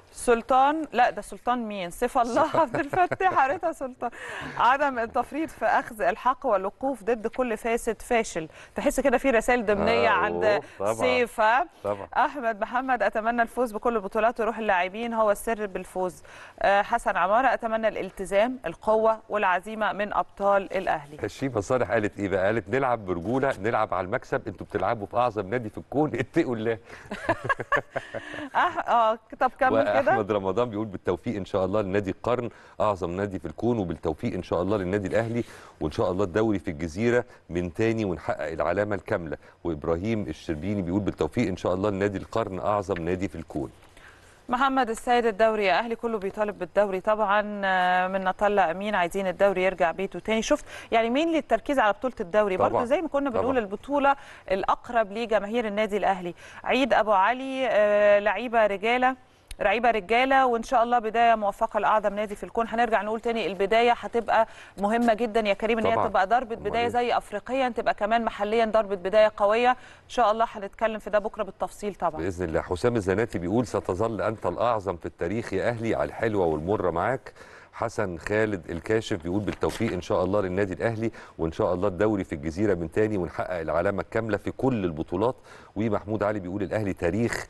سلطان لا ده سلطان مين سيف الله عبد الفتاح قريتها سلطان عدم التفريط في اخذ الحق والوقوف ضد كل فاسد فاشل تحس كده في رسائل ضمنيه آه، عند أوه، طبعاً. سيف ها؟ طبعا احمد محمد اتمنى الفوز بكل البطولات وروح اللاعبين هو السر بالفوز آه، حسن عماره اتمنى الالتزام القوه والعزيمه من ابطال الاهلي هشيمه صالح قالت ايه بقى؟ قالت نلعب برجوله نلعب على المكسب انتوا بتلعبوا في اعظم نادي في الكون اتقوا الله أح... اه طب كمل كده واحمد رمضان بيقول بالتوفيق ان شاء الله لنادي القرن اعظم نادي في الكون وبالتوفيق ان شاء الله للنادي الاهلي وان شاء الله الدوري في الجزيره من تاني ونحقق العلامه الكامله وابراهيم الشربيني بيقول بالتوفيق ان شاء الله لنادي القرن اعظم نادي في الكون محمد السيد الدوري يا اهلي كله بيطالب بالدوري طبعا آه، من نطلع امين عايزين الدوري يرجع بيته تاني شفت يعني مين للتركيز على بطوله الدوري طبعاً، برضه زي ما كنا بنقول طبعاً. البطوله الاقرب لجماهير النادي الاهلي عيد ابو علي آه، لعيبه رجاله لعيبه رجاله وان شاء الله بدايه موفقه لاعظم نادي في الكون هنرجع نقول تاني البدايه هتبقى مهمه جدا يا كريم ان هي طبعاً. تبقى ضربه بدايه إيه؟ زي افريقيا تبقى كمان محليا ضربه بدايه قويه ان شاء الله هنتكلم في ده بكره بالتفصيل طبعا باذن الله حسام الزناتي بيقول ستظل انت الاعظم في التاريخ يا اهلي على الحلوه والمره معاك حسن خالد الكاشف بيقول بالتوفيق ان شاء الله للنادي الاهلي وان شاء الله الدوري في الجزيره من تاني ونحقق العلامه الكامله في كل البطولات ومحمود علي بيقول الاهلي تاريخ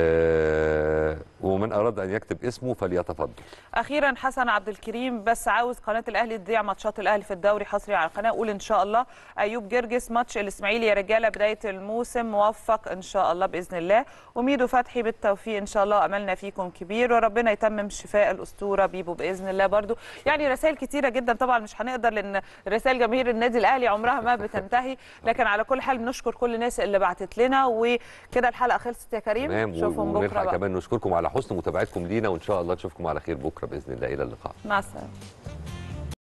آه ومن اراد ان يكتب اسمه فليتفضل اخيرا حسن عبد الكريم بس عاوز قناه الاهلي تذيع ماتشات الاهلي في الدوري حصري على القناه قول ان شاء الله ايوب جرجس ماتش الاسماعيلي يا رجاله بدايه الموسم موفق ان شاء الله باذن الله وميدو فتحي بالتوفيق ان شاء الله املنا فيكم كبير وربنا يتمم شفاء الاسطوره بيبو باذن الله برضو يعني رسائل كتيره جدا طبعا مش هنقدر لان رسائل جماهير النادي الاهلي عمرها ما بتنتهي لكن على كل حال بنشكر كل الناس اللي بعتت لنا وكده الحلقه خلصت يا كريم تمام نشوفهم بكره ونلحق بقى كمان نشكركم على حسن متابعتكم لينا وان شاء الله نشوفكم على خير بكره باذن الله الى اللقاء مع السلامه